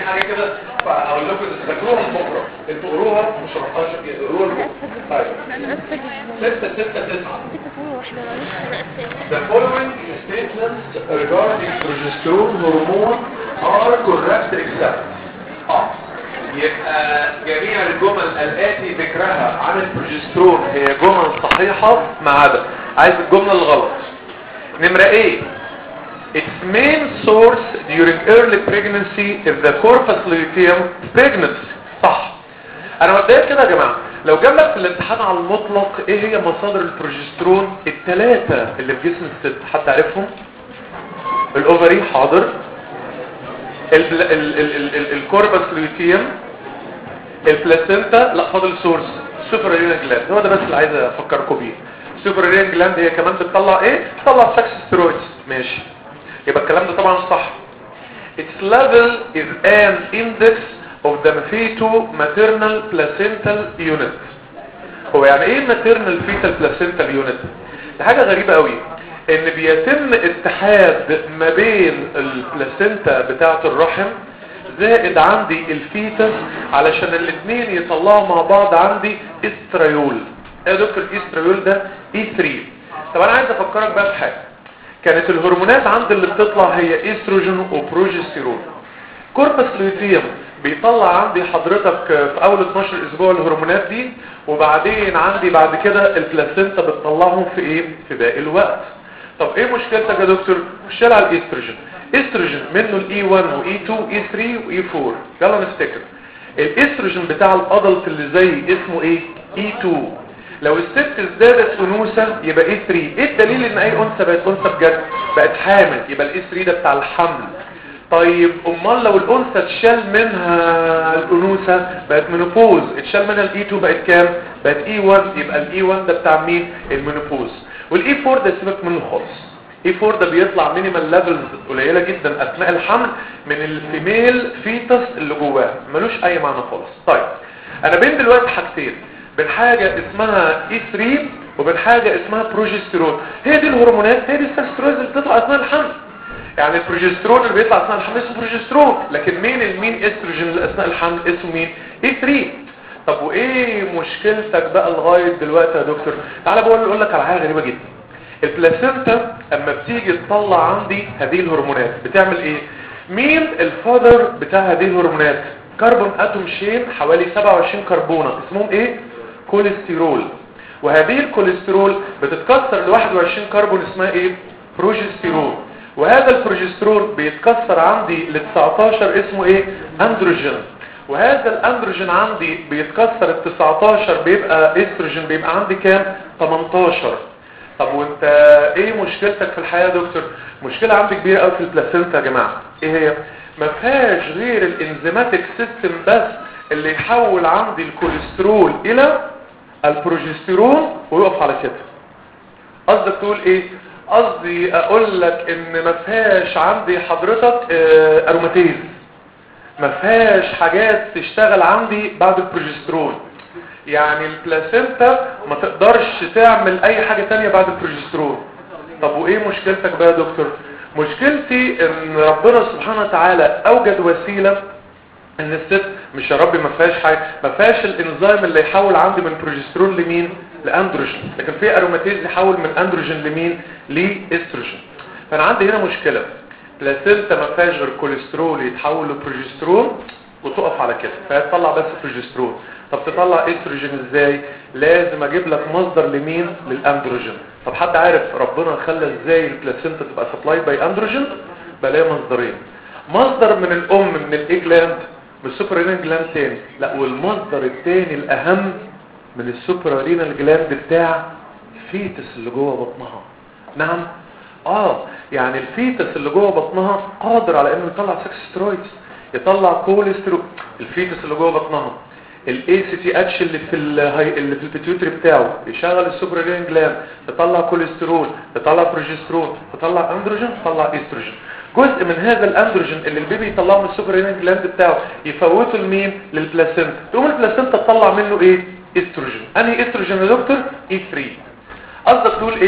حاجه كده فاقول لكم تذاكروها بكره انتوا قروها مش شرحتهاش قروها بكره طيب انا اسفه جدا 6 6 9 ستة واحدة معلش The following statements regarding progesterone hormone are correct except اه يبقى جميع الجمل الآتي ذكرها عن البروجسترون هي جمل صحيحة ما عدا عايز الجملة الغلط نمرة ايه Its main source during early pregnancy is the corpus luteum pregnancy صح انا مبدئيا كده يا جماعه لو جاب لك في الامتحان على المطلق ايه هي مصادر البروجسترون الثلاثه اللي في جسم الست حد عارفهم الاوفري حاضر البل... ال... ال... ال... ال... الكوربس لوتيوم البلاسينتا لا فاضل سورس سوبراريان جلاند هو ده بس اللي عايز افكركم بيه سوبراريان جلاند هي كمان بتطلع ايه بتطلع سكس ستيرويدز ماشي يبقى الكلام ده طبعا صح its level is an index of the fetal maternal placental unit هو يعني ايه maternal fetal placental unit دي حاجة غريبة قوي ان بيتم اتحاد ما بين البلاسينتا بتاعة الرحم زائد عندي الفيتس علشان الاثنين يطلعوا مع بعض عندي استريول ايه يا دكتور الاستريول ده اي 3 طب انا عايز افكرك بقى في حاجه كانت الهرمونات عند اللي بتطلع هي استروجين وبروجستيرون كوربس لوتيوم بيطلع عندي حضرتك في اول 12 اسبوع الهرمونات دي وبعدين عندي بعد كده البلاسينتا بتطلعهم في ايه في باقي الوقت طب ايه مشكلتك يا دكتور مشكله على الاستروجين استروجين منه الاي 1 واي 2 واي 3 واي 4 يلا نفتكر الاستروجين بتاع الادلت اللي زي اسمه ايه اي 2 لو الست ازدادت انوثه يبقى اي 3 ايه الدليل ان اي انثى بقت انثى بجد بقت حامل يبقى الاي 3 ده بتاع الحمل طيب امال لو الانثى اتشال منها الانوثه بقت منوبوز اتشال منها الاي 2 بقت كام بقت اي 1 يبقى الاي 1 ده بتاع مين المنوبوز والاي 4 ده سيبك منه خالص اي 4 ده بيطلع مينيمال ليفلز قليله جدا اثناء الحمل من الفيميل فيتس اللي جواه ملوش اي معنى خالص طيب انا بين دلوقتي حاجتين بين حاجه اسمها اي 3 وبين حاجه اسمها بروجستيرون هي دي الهرمونات هي دي السترويدز اللي بتطلع اثناء الحمل يعني البروجسترون اللي بيطلع اثناء الحمل اسمه بروجسترون لكن مين المين استروجين اللي اثناء الحمل اسمه مين اي 3 طب وايه مشكلتك بقى لغايه دلوقتي يا دكتور تعالى بقول اقول لك على حاجه غريبه جدا البلاسينتا اما بتيجي تطلع عندي هذه الهرمونات بتعمل ايه مين الفادر بتاع هذه الهرمونات كربون اتوم شين حوالي 27 كربونه اسمهم ايه كوليسترول وهذه الكوليسترول بتتكسر ل 21 كربون اسمها ايه بروجستيرول وهذا البروجسترول بيتكسر عندي ل 19 اسمه ايه اندروجين وهذا الاندروجين عندي بيتكسر ال 19 بيبقى استروجين بيبقى عندي كام 18 طب وانت ايه مشكلتك في الحياة يا دكتور مشكلة عندي كبيرة قوي في البلاسينتا يا جماعة ايه هي ما فيهاش غير الانزيماتيك سيستم بس اللي يحول عندي الكوليسترول الى البروجستيرون ويقف على كده قصدك تقول ايه قصدي اقول لك ان ما فيهاش عندي حضرتك اه اروماتيز ما فيهاش حاجات تشتغل عندي بعد البروجسترون يعني البلاسينتا ما تقدرش تعمل اي حاجة تانية بعد البروجسترون طب وايه مشكلتك بقى يا دكتور مشكلتي ان ربنا سبحانه وتعالى اوجد وسيلة ان الست مش يا ربي ما فيهاش حاجه ما فيهاش الانزيم اللي يحول عندي من بروجسترون لمين لاندروجين لكن في اروماتيز يحول من اندروجين لمين لاستروجين فانا عندي هنا مشكله بلاسينتا ما فيهاش غير كوليسترول يتحول لبروجسترون وتقف على كده فهتطلع بس بروجسترون طب تطلع استروجين ازاي لازم اجيب لك مصدر لمين للاندروجين طب حد عارف ربنا خلى ازاي البلاسينتا تبقى سبلاي باي اندروجين بلاقي مصدرين مصدر من الام من الايجلاند من السوبرينال جلاند تاني لا والمصدر التاني الاهم من السوبرينال جلاند بتاع الفيتس اللي جوه بطنها نعم اه يعني الفيتس اللي جوه بطنها قادر على انه يطلع سكس سترويدز يطلع كوليسترول الفيتس اللي جوه بطنها الاي سي تي اتش اللي في الهي... اللي في البيتيوتري بتاعه يشغل السوبرينال جلاند يطلع كوليسترول يطلع بروجسترون يطلع اندروجين يطلع استروجين جزء من هذا الاندروجين اللي البيبي يطلعه من السوبرينال جلاند بتاعه يفوته لمين للبلاسينتا تقوم البلاسينتا تطلع منه ايه استروجين انهي استروجين يا دكتور اي 3 قصدك تقول ايه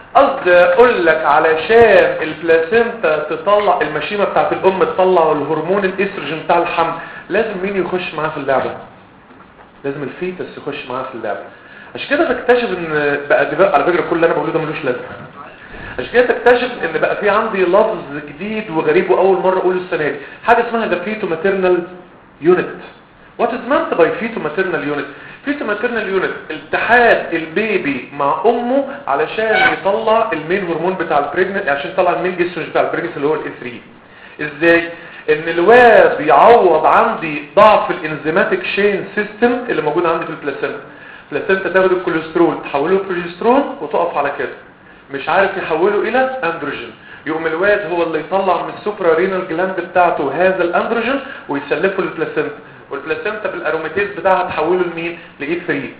قصدي اقول لك علشان البلاسينتا تطلع المشيمه بتاعت الام تطلع الهرمون الاستروجين بتاع الحمل لازم مين يخش معاه في اللعبه لازم الفيتس يخش معاه في اللعبه عشان كده تكتشف ان بقى دلوقتي على فكره كل اللي انا بقوله ده ملوش لازمه عشان كده تكتشف ان بقى في عندي لفظ جديد وغريب واول مره اقوله السنه دي حاجه اسمها ذا فيتو ماتيرنال يونت وات از meant باي فيتو ماتيرنال يونت فيتو ماتيرنال يونت الاتحاد البيبي مع امه علشان يطلع المين هرمون بتاع البريجننت عشان يطلع المين جسم بتاع البريجننت اللي هو الاي 3 ازاي ان الواد بيعوض عندي ضعف الانزيماتيك شين سيستم اللي موجود عندي في البلاسينتا البلاسينتا تاخد الكوليسترول تحوله لبروجسترون وتقف على كده مش عارف يحوله الى اندروجين يقوم الواد هو اللي يطلع من السوبرا رينال جلاند بتاعته هذا الاندروجين ويسلفه للبلاسينتا والبلاسينتا بالاروماتيز بتاعها تحوله لمين لايه فري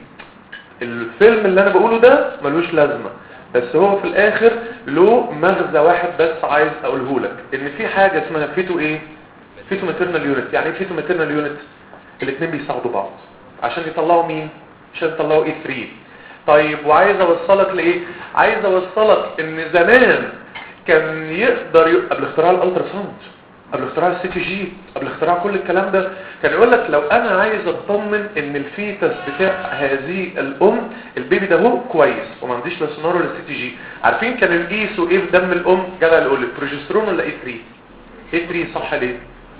الفيلم اللي انا بقوله ده ملوش لازمه بس هو في الاخر له مغزى واحد بس عايز اقوله لك ان في حاجه اسمها فيتو ايه فيتو ماتيرنال يونت يعني ايه فيتو ماتيرنال يونت الاثنين بيساعدوا بعض عشان يطلعوا مين عشان يطلعوا ايه 3 طيب وعايز اوصلك لايه عايز اوصلك ان زمان كان يقدر ي... قبل اختراع الالترا ساوند قبل اختراع السي تي جي قبل اختراع كل الكلام ده كان يقول لك لو انا عايز اطمن ان الفيتس بتاع هذه الام البيبي ده هو كويس وما عنديش لا سونار ولا سي تي جي عارفين كان يقيسوا ايه في دم الام جدع يقول لك بروجسترون ولا اي 3 اي 3 صح ليه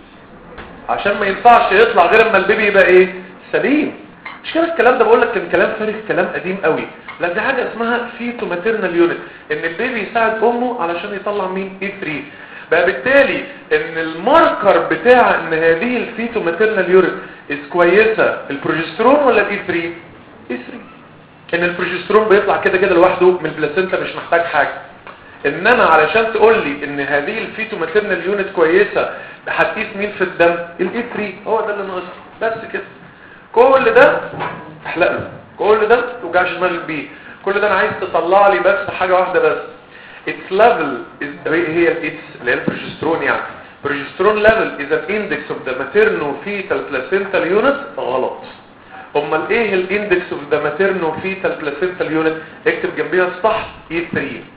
عشان ما ينفعش يطلع غير اما البيبي يبقى ايه سليم مش كده الكلام ده بقول لك كان كلام فارغ كلام قديم قوي لا دي حاجه اسمها فيتو ماتيرنال يونت ان البيبي يساعد امه علشان يطلع مين اي 3 بقى بالتالي ان الماركر بتاع ان هذه الفيتو ماتيرنال يونت از كويسه البروجسترون ولا الاي 3 اي 3 ان البروجسترون بيطلع كده كده لوحده من البلاسينتا مش محتاج حاجه انما علشان تقول لي ان هذه الفيتو ماتيرنال يونت كويسه هتقيس مين في الدم الاي 3 هو ده اللي ناقص بس كده كل ده احلق له كل ده توجعش دماغك بيه كل ده انا عايز تطلع لي بس حاجه واحده بس its level is هي الاتس اللي هي البروجسترون يعني progesterone level is an index of the maternal-fetal placental unit غلط امال ايه الاندكس اوف ذا maternal-fetal placental unit اكتب جنبيها الصح E3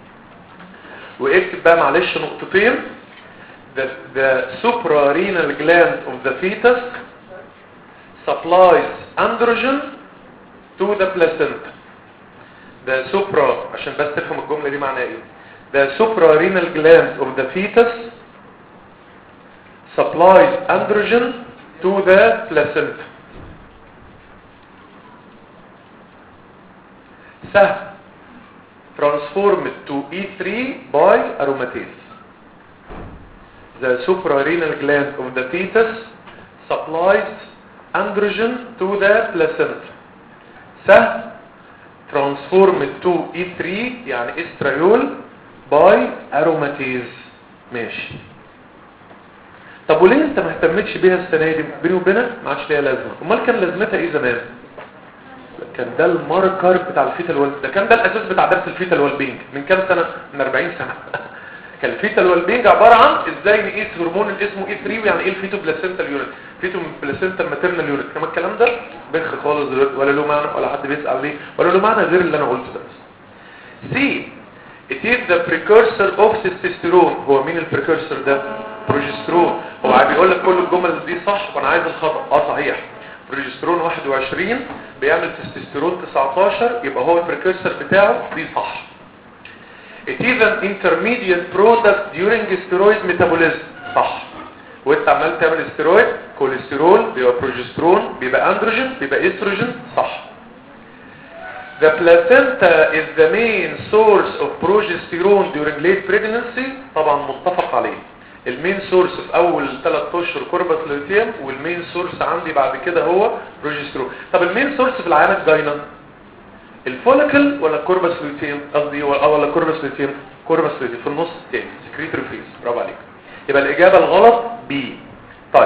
واكتب بقى معلش نقطتين the, the suprarenal gland of the fetus supplies androgen to the placenta the supra عشان بس تفهم الجملة دي معناها ايه the suprarenal gland of the fetus supplies androgen to the placenta سهم transformed to E3 by aromatase the suprarenal gland of the fetus supplies androgen to the placenta سهم transformed to E3 يعني استريول by aromatase ماشي طب وليه انت ما اهتمتش بيها السنه دي بيني وبينك ما عادش ليها لازمه امال كان لازمتها ايه زمان كان ده الماركر بتاع الفيتال ويل ده كان ده الاساس بتاع درس الفيتال ويل بينج من كام سنه من 40 سنه كان الفيتال ويل بينج عباره عن ازاي نقيس هرمون اللي اسمه اي 3 ويعني ايه الفيتو بلاسينتال يونت فيتو بلاسينتال ماتيرنال يونت كما الكلام ده بخ خالص دلوقتي ولا له معنى ولا حد بيسال ليه ولا له معنى غير اللي انا قلته ده سي it is the precursor of testosterone هو مين البريكورسور ده بروجسترون هو عايز يقول لك كل الجمل دي صح وانا عايز الخطا اه صحيح بروجسترون 21 بيعمل تستوستيرون 19 يبقى هو البريكورسور بتاعه دي صح it is an intermediate product during steroid metabolism صح وانت عمال تعمل استرويد كوليسترول بيبقى بروجسترون بيبقى اندروجين بيبقى استروجين صح The placenta is the main source of progesterone during late pregnancy طبعا متفق عليه المين سورس في اول 3 اشهر كوربس لوتيم والمين سورس عندي بعد كده هو بروجسترون طب المين سورس في العيانه الجاينه الفوليكل ولا كوربس لوتيم قصدي ولا ولا كوربس لوتيم كوربس لوتيم في النص الثاني سكريتوري فيز برافو عليك يبقى الاجابه الغلط بي طيب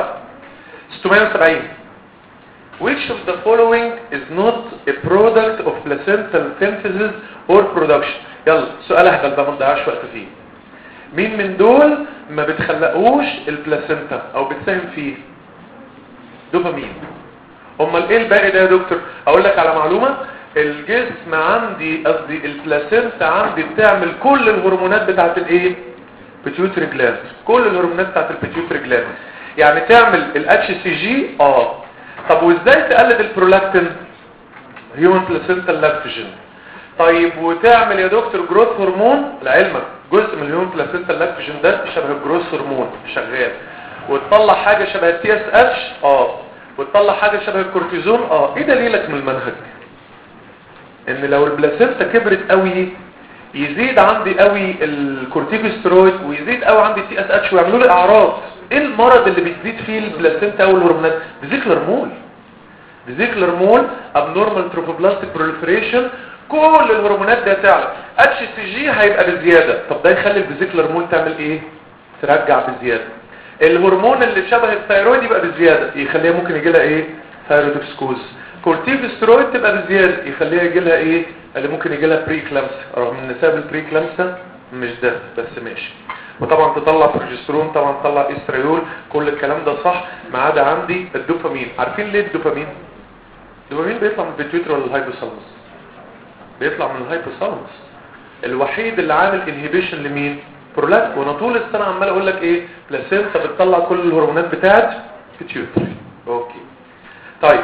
670 Which of the following is not a product of placental synthesis or production يلا سؤال اهبل بقى ما نضيعش وقت فيه مين من دول ما بتخلقوش البلاسنتا او بتساهم فيه دوبامين امال ايه الباقي ده يا دكتور اقول لك على معلومه الجسم عندي قصدي البلاسينتا عندي بتعمل كل الهرمونات بتاعت الايه بيتيوتري جلاند كل الهرمونات بتاعت البيتيوتري جلاند يعني تعمل الاتش سي جي اه طب وازاي تقلد البرولاكتين هيومن بلاسينتا لاكتوجين طيب وتعمل يا دكتور جروث هرمون لعلمك جزء من الهيومن بلاسينتا لاكتوجين ده شبه الجروث هرمون شغال وتطلع حاجه شبه التي اس اتش اه وتطلع حاجه شبه الكورتيزون اه ايه دليلك من المنهج ان لو البلاسينتا كبرت قوي يزيد عندي قوي الكورتيكوسترويد ويزيد قوي عندي التي اس اتش ويعملوا لي اعراض ايه المرض اللي بتزيد فيه البلاسينتا او الهرمونات فيزيكلر مول فيزيكلر مول ابنورمال تروفوبلاستيك بروليفريشن كل الهرمونات دي هتعلى اتش سي جي هيبقى بزياده طب ده يخلي الفيزيكلر مول تعمل ايه ترجع بزياده الهرمون اللي شبه الثيرويد يبقى بزياده يخليها ممكن يجي لها ايه ثايرويدوكسكوز كورتيكوسترويد تبقى بزياده يخليها يجي لها ايه اللي ممكن يجي لها بري كلامسا رغم ان سبب البري كلامسا مش ده بس ماشي وطبعا تطلع بروجسترون طبعا تطلع استريول كل الكلام ده صح ما عدا عندي الدوبامين عارفين ليه الدوبامين الدوبامين بيطلع من البيتيوتري ولا الهايبوثالاموس بيطلع من الهايبوثالاموس الوحيد اللي عامل انهيبيشن لمين برولاك وانا طول السنه عمال اقول لك ايه بلاسينتا بتطلع كل الهرمونات بتاعت بيتيوتري اوكي طيب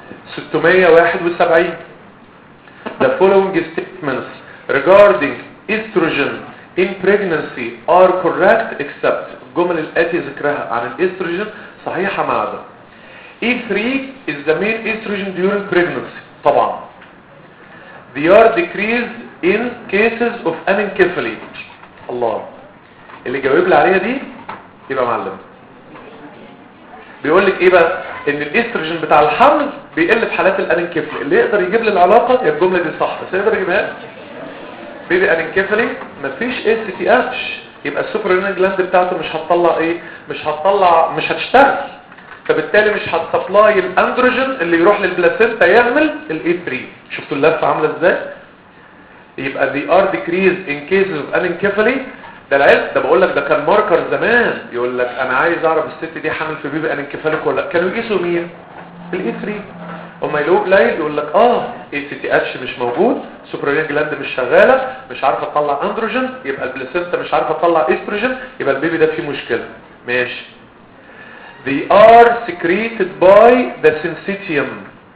671 The following statements regarding estrogen in pregnancy are correct except الجمل الآتي ذكرها عن الاستروجين صحيحة ما عدا E3 is the main estrogen during pregnancy طبعا They are decreased in cases of anencephaly الله اللي جاوب لي عليها دي يبقى معلم بيقول لك ايه بقى ان الاستروجين بتاع الحمل بيقل في حالات الانكفلي اللي يقدر يجيب لي العلاقه يا الجمله دي صح بس يقدر يجيبها لي بيبي انكفلي مفيش اس تي اتش يبقى السوبرينال جلاند بتاعته مش هتطلع ايه مش هتطلع مش هتشتغل فبالتالي مش هتسبلاي الاندروجين اللي يروح للبلاسينتا يعمل الاي 3 شفتوا اللفه عامله ازاي يبقى دي ار ديكريز ان كيسز اوف انكفلي ده العلم ده بقول لك ده كان ماركر زمان يقول لك انا عايز اعرف الست دي حامل في بيبي انكفاليك ولا لا كانوا يقيسوا مين الاي 3 اما يلاقوه قليل يقول لك اه اي سي تي اتش مش موجود سوبرينال جلاند مش شغاله مش عارفه تطلع اندروجين يبقى البلاسينتا مش عارفه تطلع استروجين يبقى البيبي ده فيه مشكله ماشي they are secreted by the syncytium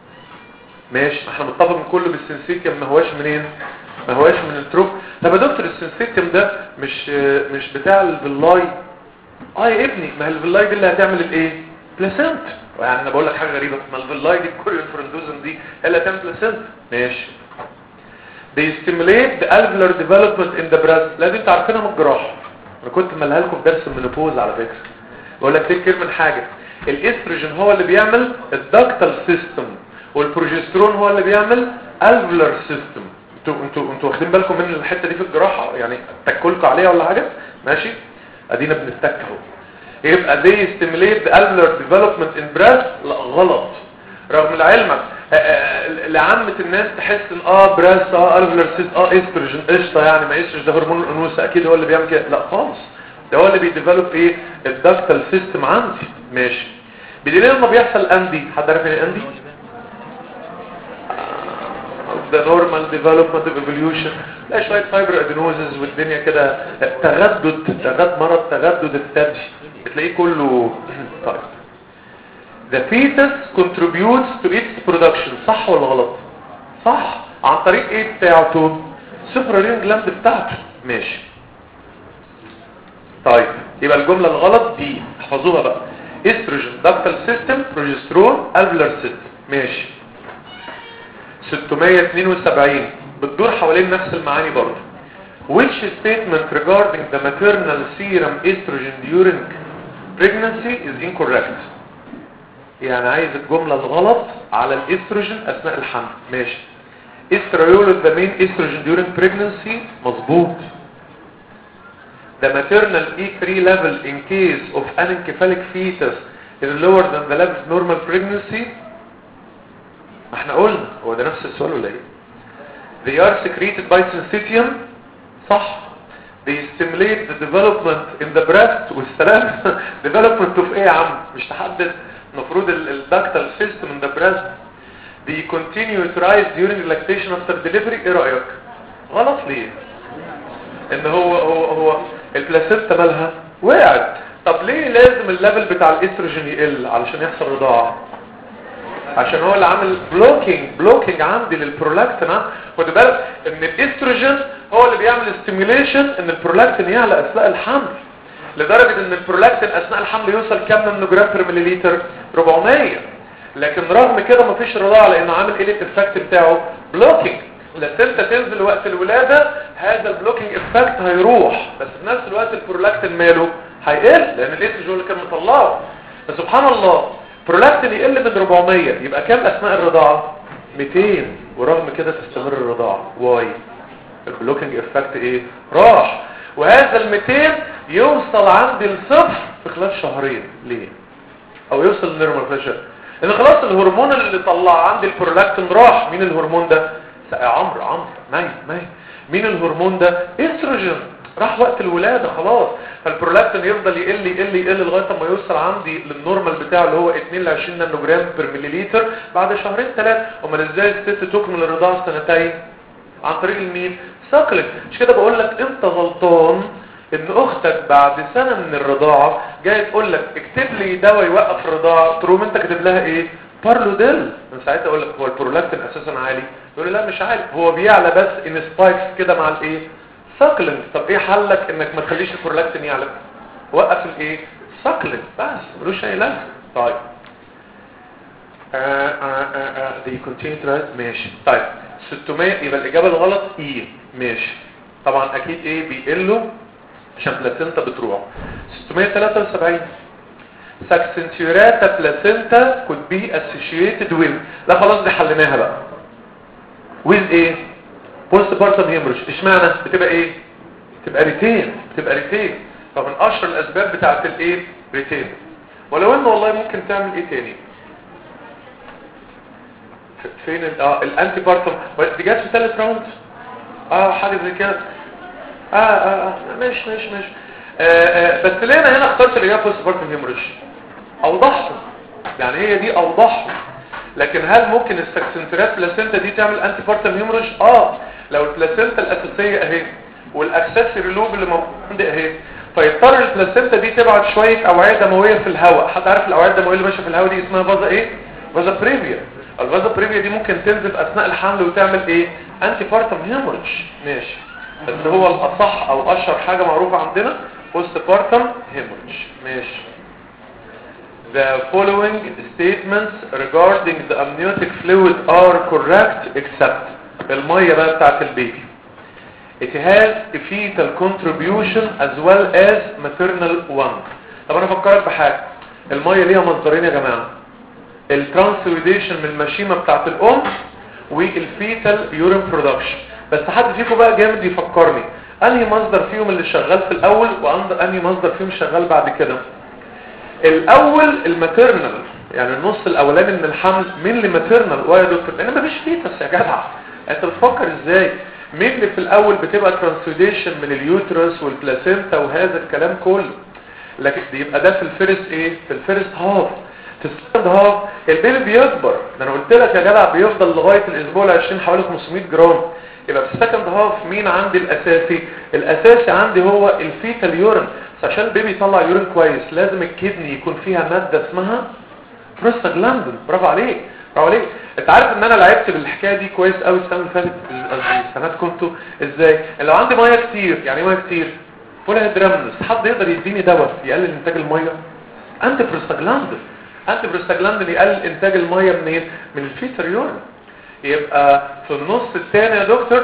ماشي احنا متفق من كله بالسنسيتيوم ما هواش منين ما هواش من التروب طب يا دكتور السنسيتيوم ده مش مش بتاع الفيلاي اه يا ابني ما هي الفيلاي دي اللي هتعمل الايه بلاسنت يعني انا بقول لك حاجه غريبه ما الفيلاي دي الكوريون فرندوزم دي هي اللي هتعمل بلاسنت ماشي they stimulate the alveolar development in the breast لازم انتوا عارفينها من الجراحه انا كنت مالها لكم في درس المينوبوز على فكره بقول لك تذكر من حاجه الاستروجين هو اللي بيعمل الدكتال سيستم والبروجسترون هو اللي بيعمل الفلر سيستم انتوا انتوا انتوا واخدين بالكم من الحته دي في الجراحه يعني اتكلكوا عليها ولا حاجه ماشي ادينا بنتك اهو يبقى دي ستيميليت الفلر ديفلوبمنت ان بريست لا غلط رغم لعلمك لعامة الناس تحس ان اه بريست اه الفلر سيست اه استروجين قشطه يعني ما استروجين ده هرمون الانوثه اكيد هو اللي بيعمل كده لا خالص ده هو اللي بيديفلوب ايه الدكتال سيستم عندي ماشي بدليل لما بيحصل اندي حد عارف يعني اندي the normal development of evolution لا شوية فايبر ادينوزز والدنيا كده تغدد تغد مرض تغدد الثدي بتلاقيه كله طيب the fetus contributes to its production صح ولا غلط صح عن طريق ايه بتاعته سوبرالين جلاند بتاعته ماشي طيب يبقى الجملة الغلط دي احفظوها بقى استروجين دكتال سيستم بروجسترون الفلر سيستم ماشي 672 بتدور حوالين نفس المعاني برضه which statement regarding the maternal serum estrogen during pregnancy is incorrect يعني عايز الجملة الغلط على الاستروجين اثناء الحمل ماشي estriol is the main estrogen during pregnancy مظبوط the maternal E3 level in case of anencephalic fetus is lower than the level of normal pregnancy ما احنا قلنا هو ده نفس السؤال ولا ايه they are secreted by syncytium صح they stimulate the development in the breast والسلام development of ايه يا عم مش تحدد المفروض الدكتال system in the breast they continue to rise during lactation after delivery ايه رأيك غلط ليه ان هو هو هو البلاسينتا مالها وقعت طب ليه لازم الليفل بتاع الاستروجين يقل علشان يحصل رضاعه عشان هو اللي عامل بلوكينج بلوكينج عندي للبرولاكتين خد بالك ان الاستروجين هو اللي بيعمل ستيميوليشن ان البرولاكتين يعلى اثناء الحمل لدرجة ان البرولاكتين اثناء الحمل يوصل كام نانو جرام بير مليليتر 400 لكن رغم كده مفيش رضاعة لانه عامل ايه الافكت بتاعه بلوكينج لسنت تنزل وقت الولادة هذا البلوكينج افكت هيروح بس في نفس الوقت البرولاكتين ماله هيقل لان الاستروجين اللي كان مطلعه فسبحان الله برولاكتين يقل من 400 يبقى كام اثناء الرضاعة 200 ورغم كده تستمر الرضاعة واي البلوكينج افكت ايه راح وهذا ال 200 يوصل عند الصفر في خلال شهرين ليه او يوصل للنورمال فيشر لان خلاص الهرمون اللي طلع عندي البرولاكتين راح مين الهرمون ده يا عمرو عمرو ماي ماي مين الهرمون ده استروجين راح وقت الولادة خلاص فالبرولاكتين يفضل يقل يقل يقل لغاية ما يوصل عندي للنورمال بتاعه اللي هو 2 ل 20 نانو جرام بير مليليتر بعد شهرين ثلاثة امال ازاي الست تكمل الرضاعة سنتين عن طريق المين ساكلت مش كده بقول لك انت غلطان ان اختك بعد سنة من الرضاعة جاي تقول لك اكتب لي دواء يوقف الرضاعة تروم انت كاتب لها ايه بارلوديل من ساعتها اقول لك هو البرولاكتين اساسا عالي يقول لي لا مش عالي هو بيعلى بس ان سبايكس كده مع الايه ساكلنت طب ايه حلك انك ما تخليش البرولاكتين يعلى وقف الايه ساكلنت بس ملوش اي لازمه طيب آه آه آه آه دي كونتينيو ترايت ماشي طيب 600 يبقى الاجابه الغلط اي ماشي طبعا اكيد ايه بيقلوا عشان بلاسينتا بتروح 673 ساكسنتيوريتا بلاسينتا could be associated with لا خلاص دي حليناها بقى with ايه بوست بارتم هيمرج اشمعنى بتبقى ايه بتبقى ريتين بتبقى ريتين فمن اشهر الاسباب بتاعت الايه ريتين ولو انه والله ممكن تعمل ايه تاني فين ال- اه الانتي بارتم دي جت في ثالث راوند اه حاجه زي كده اه اه اه ماشي ماشي ماشي آه آه بس ليه انا هنا اخترت الاجابه بوست بارتم هيمرج اوضحهم يعني هي دي اوضحهم لكن هل ممكن السكسنترات بلاسينتا دي تعمل انتي بارتم هيموريج اه لو البلاسينتا الاساسيه اهي والاكسسوري لوب اللي موجود عندي اهي فيضطر البلاسينتا دي تبعت شويه اوعيه دمويه في الهواء حد عارف الاوعيه الدمويه اللي ماشيه في الهواء دي اسمها فازا ايه فازا بريفيا الفازا بريفيا دي ممكن تنزف اثناء الحمل وتعمل ايه انتي بارتم هيموريج ماشي بس هو الاصح او اشهر حاجه معروفه عندنا بوست بارتم هيموريج ماشي The following statements regarding the amniotic fluid are correct except المية بقى بتاعت البيبي. It has a fetal contribution as well as maternal one. طب انا افكرك بحاجة المية ليها مصدرين يا جماعة الترانسويديشن من المشيمة بتاعت الام والفيتال يورين برودكشن بس حد فيكم بقى جامد يفكرني انهي مصدر فيهم اللي شغال في الاول وانهي مصدر فيهم شغال بعد كده الاول الماتيرنال يعني النص الاولاني من الحمل مين اللي ماتيرنال وايه يا دكتور لان مفيش فيتس يا جدع انت بتفكر ازاي مين اللي في الاول بتبقى ترانسوديشن من اليوترس والبلاسينتا وهذا الكلام كله لكن يبقى ده في الفيرست ايه في الفيرست هاف في السكند هاف البيبي بيكبر ده انا قلت لك يا جدع بيفضل لغايه الاسبوع ال 20 حوالي 500 جرام يبقى في السكند هاف مين عندي الاساسي الاساسي عندي هو الفيتال يورين بس عشان البيبي يطلع يورين كويس لازم الكدني يكون فيها ماده اسمها بروستاجلاندين برافو عليك برافو عليك انت عارف ان انا لعبت بالحكايه دي كويس قوي السنه اللي فاتت قصدي السنوات كنتوا ازاي لو عندي ميه كتير يعني ايه ميه كتير فولها درامنس حد يقدر يديني دواء يقلل انتاج الميه انتي بروستاجلاندين انتي بروستاجلاندين يقلل انتاج الميه منين من الفيتر يورين يبقى في النص الثاني يا دكتور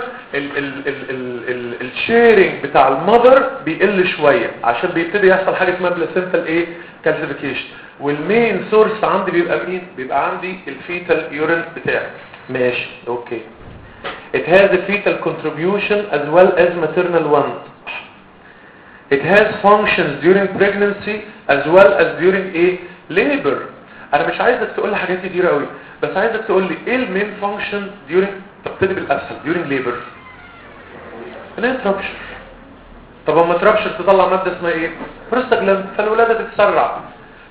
الشيرنج بتاع المذر بيقل شوية عشان بيبتدي يحصل حاجة اسمها بلاسنتال ايه كالسيفيكيشن والمين سورس عندي بيبقى مين بيبقى عندي الفيتال يورين بتاعي ماشي اوكي it has a fetal contribution as well as maternal one it has functions during pregnancy as well as during a labor انا مش عايزك تقول لي حاجات كتيره قوي بس عايزك تقول لي ايه المين فانكشن during تبتدي بالاسهل during labor انها ترابشر طب اما ترابشر تطلع ماده اسمها ايه بروستاجلاند فالولاده تتسرع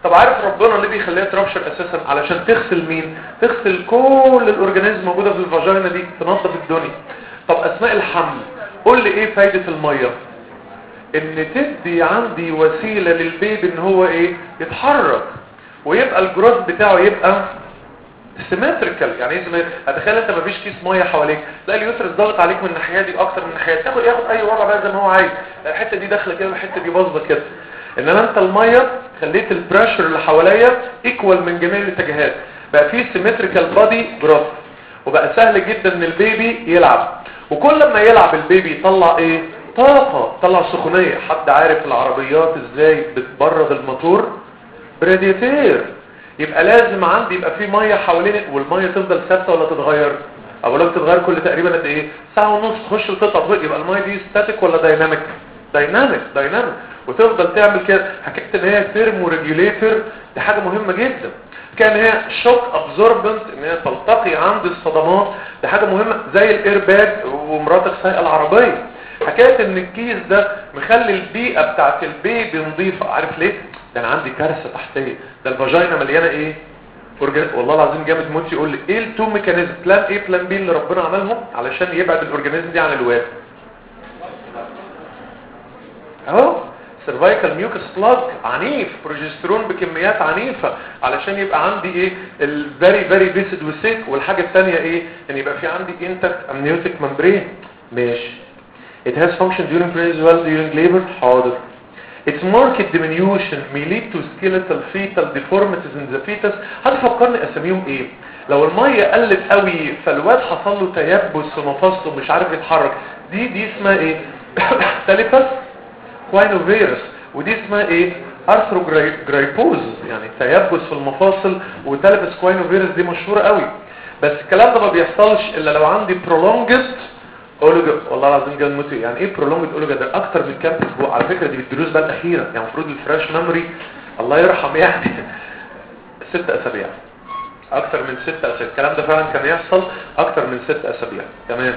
طب عارف ربنا ليه بيخليها ترابشر اساسا علشان تغسل مين تغسل كل الاورجانيزم موجوده في الفاجينا دي تنظف الدنيا طب اثناء الحمل قول لي ايه فايده الميه ان تدي عندي وسيله للبيبي ان هو ايه يتحرك ويبقى الجروث بتاعه يبقى سيمتريكال يعني ايه سيمتريكال اتخيل انت مفيش كيس ميه حواليك لا اليوترس ضاغط عليك من الناحيه دي اكتر من الناحيه تاخد ياخد اي وضع بقى زي ما هو عايز لا الحته دي داخله كده والحته دي باظه كده انما انت الميه خليت البريشر اللي حواليا ايكوال من جميع الاتجاهات بقى في سيمتريكال بادي جروث وبقى سهل جدا ان البيبي يلعب وكل ما يلعب البيبي يطلع ايه طاقه طلع سخونيه حد عارف العربيات ازاي بتبرد الموتور براديتير يبقى لازم عندي يبقى في ميه حوالين والميه تفضل ثابته ولا تتغير او لو تتغير كل تقريبا قد ايه ساعه ونص تخش وتطلع يبقى الميه دي ستاتيك ولا دايناميك دايناميك دايناميك وتفضل تعمل كده حكيت ان هي ثيرمو ريجوليتور دي حاجه مهمه جدا كان هي شوك ابزوربنت ان هي تلتقي عند الصدمات دي حاجه مهمه زي الايرباج ومراتك سايقه العربيه حكايه ان الكيس ده مخلي البيئه بتاعت البيبي نظيفه عارف ليه ده انا عندي كارثه تحتيه ده الفاجينا مليانه ايه أورجان... والله العظيم جامد موت يقول لي ايه التو ميكانيزم بلان ايه بلان بي اللي ربنا عملهم علشان يبعد الاورجانيزم دي عن الواد اهو سيرفايكال ميوكس بلاج عنيف بروجسترون بكميات عنيفة علشان يبقى عندي ايه الفيري فيري فيسد وسيك والحاجة الثانية ايه ان يبقى في عندي انتكت امنيوتيك ممبرين ماشي it has function during pregnancy well during labor حاضر its marked diminution may lead to skeletal fetal deformities in the fetus هتفكرني اساميهم ايه لو المية قلت قوي فالواد حصل له تيبس في مفاصله مش عارف يتحرك دي دي اسمها ايه تاليبس كواينوفيروس ودي اسمها ايه ارثروجرايبوز يعني تيبس في المفاصل وتالبس كواينوفيروس دي مشهوره قوي بس الكلام ده ما بيحصلش الا لو عندي prolonged اولوجا والله العظيم جاب موتي يعني ايه prolonged اولوجا ده اكتر من كام اسبوع على فكره دي بالدروس بقى الاخيره يعني المفروض الفراش ميموري الله يرحم يعني ست اسابيع اكتر من ست اسابيع الكلام ده فعلا كان يحصل اكتر من ست اسابيع تمام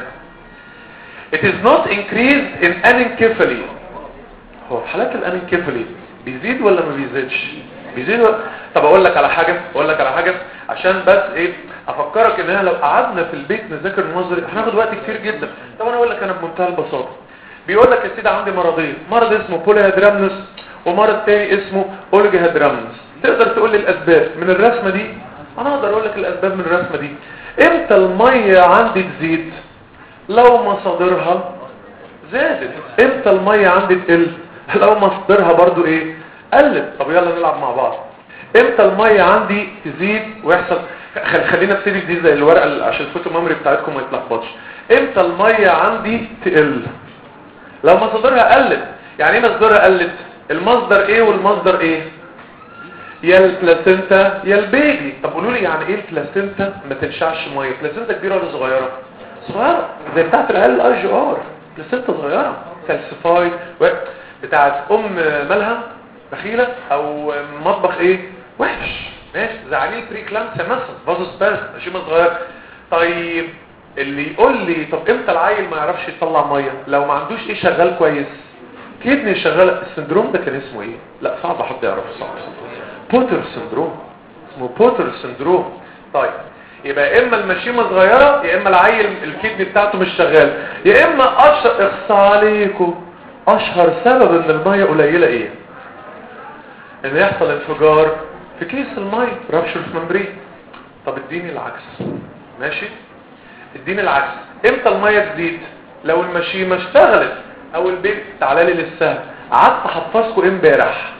It is not increased in anencephaly هو في حالات الانكفلي بيزيد ولا ما بيزيدش بيزيد ولا... طب اقول لك على حاجه اقول لك على حاجه عشان بس ايه افكرك ان احنا لو قعدنا في البيت نذاكر النظري هناخد وقت كتير جدا طب انا اقول لك انا بمنتهى البساطه بيقول لك يا سيدي عندي مرضين مرض اسمه بوليهادرامنس ومرض تاني اسمه اولجيهادرامنس تقدر تقول لي الاسباب من الرسمه دي انا اقدر اقول لك الاسباب من الرسمه دي امتى الميه عندي تزيد لو مصادرها زادت امتى الميه عندي تقل لو مصدرها برضو ايه قلت طب يلا نلعب مع بعض امتى الميه عندي تزيد ويحصل خل... خلينا ابتدي دي زي الورقه عشان الفوتو ميموري بتاعتكم ما يتلخبطش امتى الميه عندي تقل لو مصدرها قلت يعني ايه مصدرها قلت المصدر ايه والمصدر ايه يا البلاسينتا يا البيبي طب قولوا لي يعني ايه البلاسينتا ما تنشعش ميه بلاسينتا كبيره ولا صغيره صغيره زي بتاعت العيال الاي جي ار بلاسينتا صغيره كالسيفايد و... بتاعت ام مالها بخيلة او مطبخ ايه وحش ماشي زعلين بريكلامسيا مثلا فازوس باس ماشي صغير طيب اللي يقول لي طب امتى العيل ما يعرفش يطلع ميه لو ما عندوش ايه شغال كويس كدني شغال السندروم ده كان اسمه ايه لا صعب حد يعرفه صعب بوتر سندروم اسمه بوتر سندروم طيب يبقى يا اما المشيمه صغيره يا اما العيل الكدني بتاعته مش شغال يا اما اشهر اخصى عليكم اشهر سبب ان الميه قليله ايه ان يحصل انفجار في كيس الميه رابشر في ممبرين طب اديني العكس ماشي اديني العكس امتى الميه تزيد لو المشيمه اشتغلت او البيبي تعالى لي للسهل قعدت احفظكم امبارح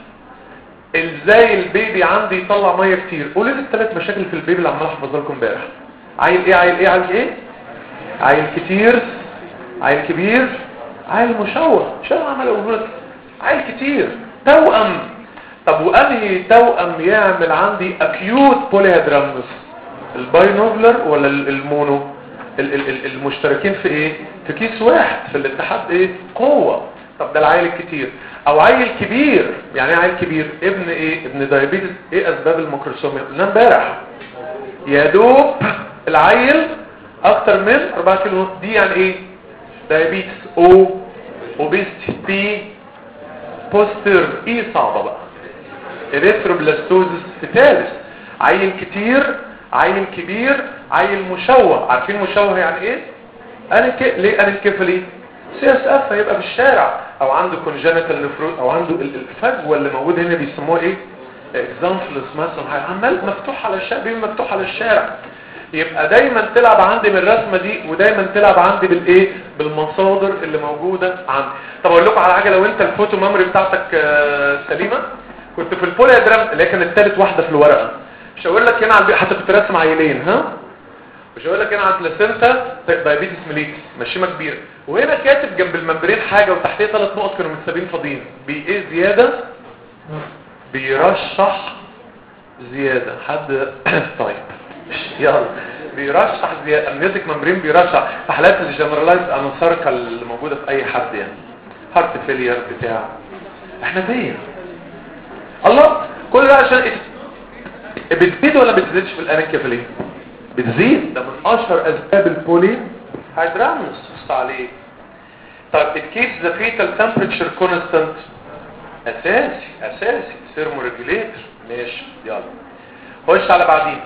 ازاي البيبي عندي يطلع ميه كتير قولوا لي الثلاث مشاكل في البيبي اللي عمال احفظها لكم امبارح عيل ايه عيل ايه عيل ايه عيل كتير عيل كبير عيل مشوه مش انا عمال اقول لك عيل كتير توأم طب وانهي توأم يعمل عندي اكيوت بوليهادرامنس الباينوفلر ولا المونو ال ال ال المشتركين في ايه في كيس واحد في الاتحاد ايه قوة طب ده العيل الكتير او عيل كبير يعني ايه عيل كبير ابن ايه ابن دايابيتس ايه اسباب الميكروسوميا قلنا امبارح يا دوب العيل اكتر من 4 كيلو دي يعني ايه دايابيتس او اوبيستي بي بوستر ايه صعبة بقى اريثروبلاستوزس ثالث عيل كتير عيل كبير عيل مشوه عارفين مشوه يعني ايه انك ليه انكفلي سي اس اف هيبقى في الشارع او عنده كونجنتال نفروت او عنده ال- الفجوه اللي موجوده هنا بيسموها ايه اكزامبلز مثلا عمال مفتوح على الشارع بيبقى مفتوح على الشارع يبقى دايما تلعب عندي بالرسمه دي ودايما تلعب عندي بالايه بالمصادر اللي موجوده عندي طب اقول لكم على حاجه لو انت الفوتو ميموري بتاعتك آه، سليمه كنت في البوليادرام اللي هي كانت ثالث واحده في الورقه مش هقول لك هنا على البي... حتى كنت راسم عيلين ها مش هقول لك هنا على البلاسينتا دايابيتس ميليتس مشيمه كبيره وهنا كاتب جنب الممبرين حاجه وتحتيه ثلاث نقط كانوا متسابين فاضيين بي ايه زياده بيرشح زياده حد طيب يلا بيرشح زياده امنيوتيك ممبرين بيرشح في حالات الجنرالايز انوساركا اللي موجوده في اي حد يعني هارت فيلير بتاع احنا فين الله كل ده عشان إيه؟ بتزيد ولا بتزيدش في الانكفالين بتزيد ده من اشهر اسباب البولي هيدرامس بص عليه طيب it keeps the fetal temperature constant اساسي اساسي ثيرموريجوليتر ماشي يلا خش على بعدين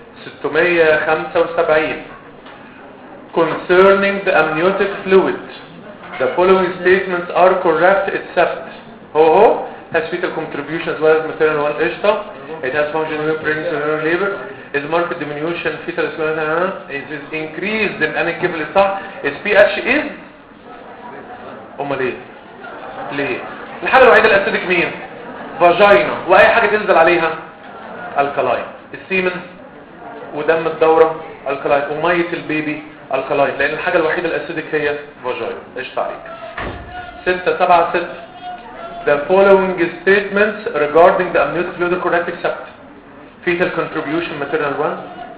675 concerning the amniotic fluid the following statements are correct except هو هو has fetal contribution as well as maternal one قشطة it has function in pregnancy and labor is marked diminution fetal is is increased in anencephaly صح is pH is امال ايه ليه الحاجة الوحيدة الاسيدك مين فاجينا واي حاجة تنزل عليها الكلاين السيمن ودم الدورة الكلاين ومية البيبي الكلاين لان الحاجة الوحيدة الاسيدك هي فاجينا قشطة عليك ستة سبعة ستة The following statements regarding the amniotic fluid are correct except fetal contribution maternal one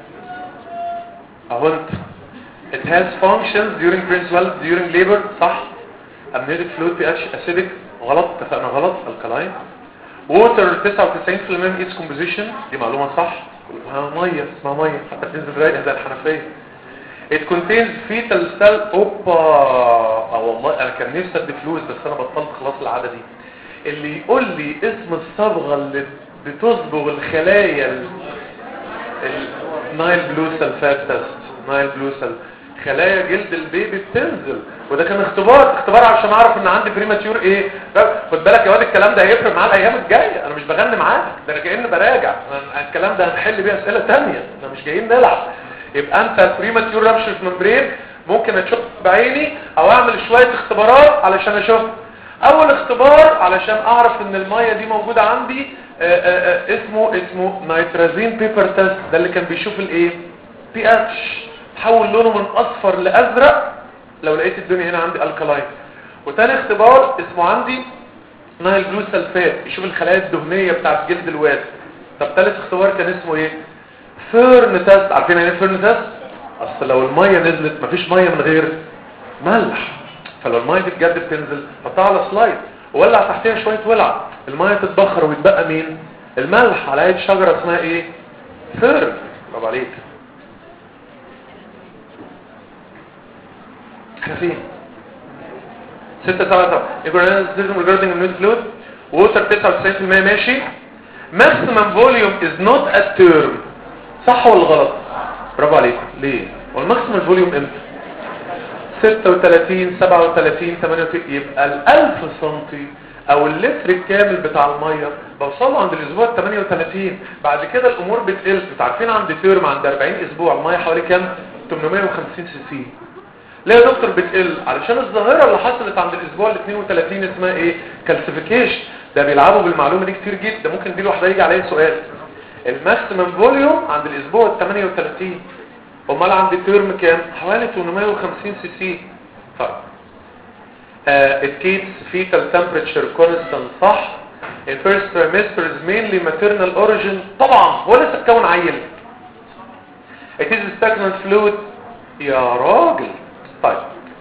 اهو انت it has functions during pregnancy during labor صح amniotic fluid pH acidic غلط اتفقنا غلط alkaline water 99% من its composition دي معلومة صح ها مية اسمها مية حتى بتنزل رايقة زي الحنفية it contains fetal cell اوبا اه والله انا كان نفسي ادي فلوس بس انا بطلت خلاص العادة دي اللي يقول لي اسم الصبغة اللي بتصبغ الخلايا ال- النايل بلو سلفات تست نايل بلو سل خلايا جلد البيبي بتنزل وده كان اختبار اختبار عشان اعرف ان عندي بريماتيور ايه خد بالك يا واد الكلام ده هيفرق معايا الايام الجايه انا مش بغني معاك ده انا كاني براجع أنا الكلام ده هنحل بيه اسئله تانية احنا مش جايين نلعب يبقى انت بريماتيور رابشر ممبرين ممكن اشوف بعيني او اعمل شويه اختبارات علشان اشوف اول اختبار علشان اعرف ان الميه دي موجوده عندي آآ آآ اسمه اسمه نيترازين بيبر تيست ده اللي كان بيشوف الايه بي اتش تحول لونه من اصفر لازرق لو لقيت الدنيا هنا عندي الكلاين وتاني اختبار اسمه عندي نايل بلو سلفات يشوف الخلايا الدهنيه بتاعت جلد الواد طب تالت اختبار كان اسمه ايه فيرن تيست عارفين يعني ايه فيرن تيست اصل لو الميه نزلت مفيش ميه من غير ملح فلو الميه دي بجد بتنزل حطها على سلايد وولع تحتها شويه ولع الميه تتبخر ويتبقى مين الملح على ايد شجره اسمها ايه فيرن برافو عليك احنا فين 6 7 يبقى سيستم ريجاردنج النود فلويد ووتر 99% ماشي ماكسيمم فوليوم از نوت ات تيرم صح ولا غلط برافو عليكم ليه هو الماكسيمم فوليوم امتى 36 37 38 يبقى ال 1000 سنتي او اللتر الكامل بتاع الميه بوصله عند الاسبوع 38 بعد كده الامور بتقل انتوا عارفين عند تيرم عند 40 اسبوع الميه حوالي كام 850 سي سي ليه يا دكتور بتقل علشان الظاهره اللي حصلت عند الاسبوع ال 32 اسمها ايه كالسيفيكيشن ده بيلعبوا بالمعلومه دي كتير جدا ممكن دي لوحدها يجي عليها سؤال الماكسيمم فوليوم عند الاسبوع ال 38 امال عند الترم كام حوالي 850 سي سي طيب uh, it keeps fetal temperature constant صح in first trimester is mainly maternal origin طبعا هو لسه اتكون عيل it is stagnant fluid يا راجل طيب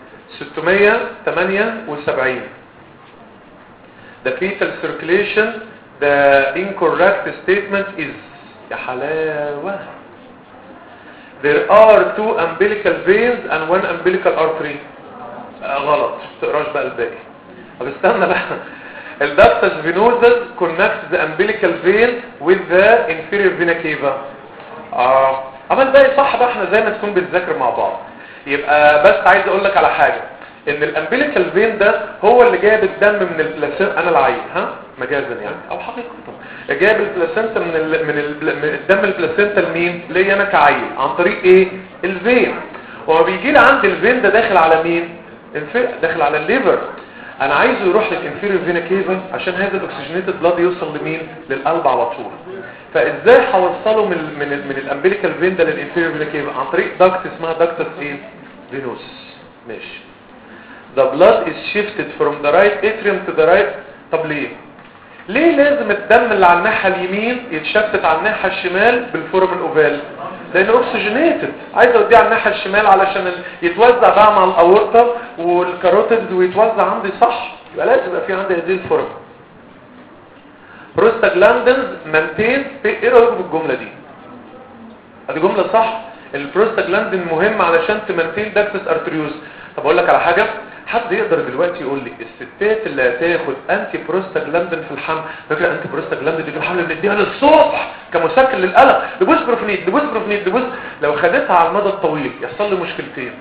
678 the fetal circulation the incorrect statement is يا حلاوة there are two umbilical veins and one umbilical artery آه غلط تقراش بقى الباقي طب استنى بقى الدكتس فينوزس connects the umbilical vein with the inferior vena cava اه اما الباقي صح بقى احنا زي ما تكون بنذاكر مع بعض يبقى بس عايز اقول لك على حاجه ان الامبليكال فين ده هو اللي جايب الدم من البلاسينتا انا العين ها مجازا يعني او حقيقه جايب البلاسينتا من ال... من, ال... من الدم البلاسينتا لمين ليا انا كعيل عن طريق ايه الفين وما بيجي لي عند الفين ده داخل على مين الفين داخل على الليفر انا عايزه يروح للانفيريور فينا كيفا عشان هذا الاكسجينيتد بلاد يوصل لمين للقلب على طول فازاي هوصله من ال من ال من الامبليكال فين ده للانفيريور فينا كيفا عن طريق داكت اسمها داكتس ايه فينوس ماشي the blood is shifted from the right atrium to the right طب ليه ليه لازم الدم اللي على الناحيه اليمين يتشتت على الناحيه الشمال بالفورم الاوفال لانه اوكسجينيتد عايز اوديه على الناحيه الشمال علشان ال- يتوزع بقى مع الاورطه والكاروتيدز ويتوزع عندي صح يبقى لازم يبقى في عندي هذه الفورم بروستاجلاندنز مانتين ايه رايكم في الجمله دي ادي جمله صح البروستاجلاندين مهم علشان تمنتين داكتس ارتريوز طب اقول لك على حاجه حد يقدر دلوقتي يقول لي الستات اللي هتاخد انتي بروستاجلاندين في الحمل فاكره انتي بروستاجلاندين دي في الحمل بنديها للصبح كمسكن للقلق لبوس بروفنيد لبوس بروفنيد لبوس لو خدتها على المدى الطويل يحصل لي مشكلتين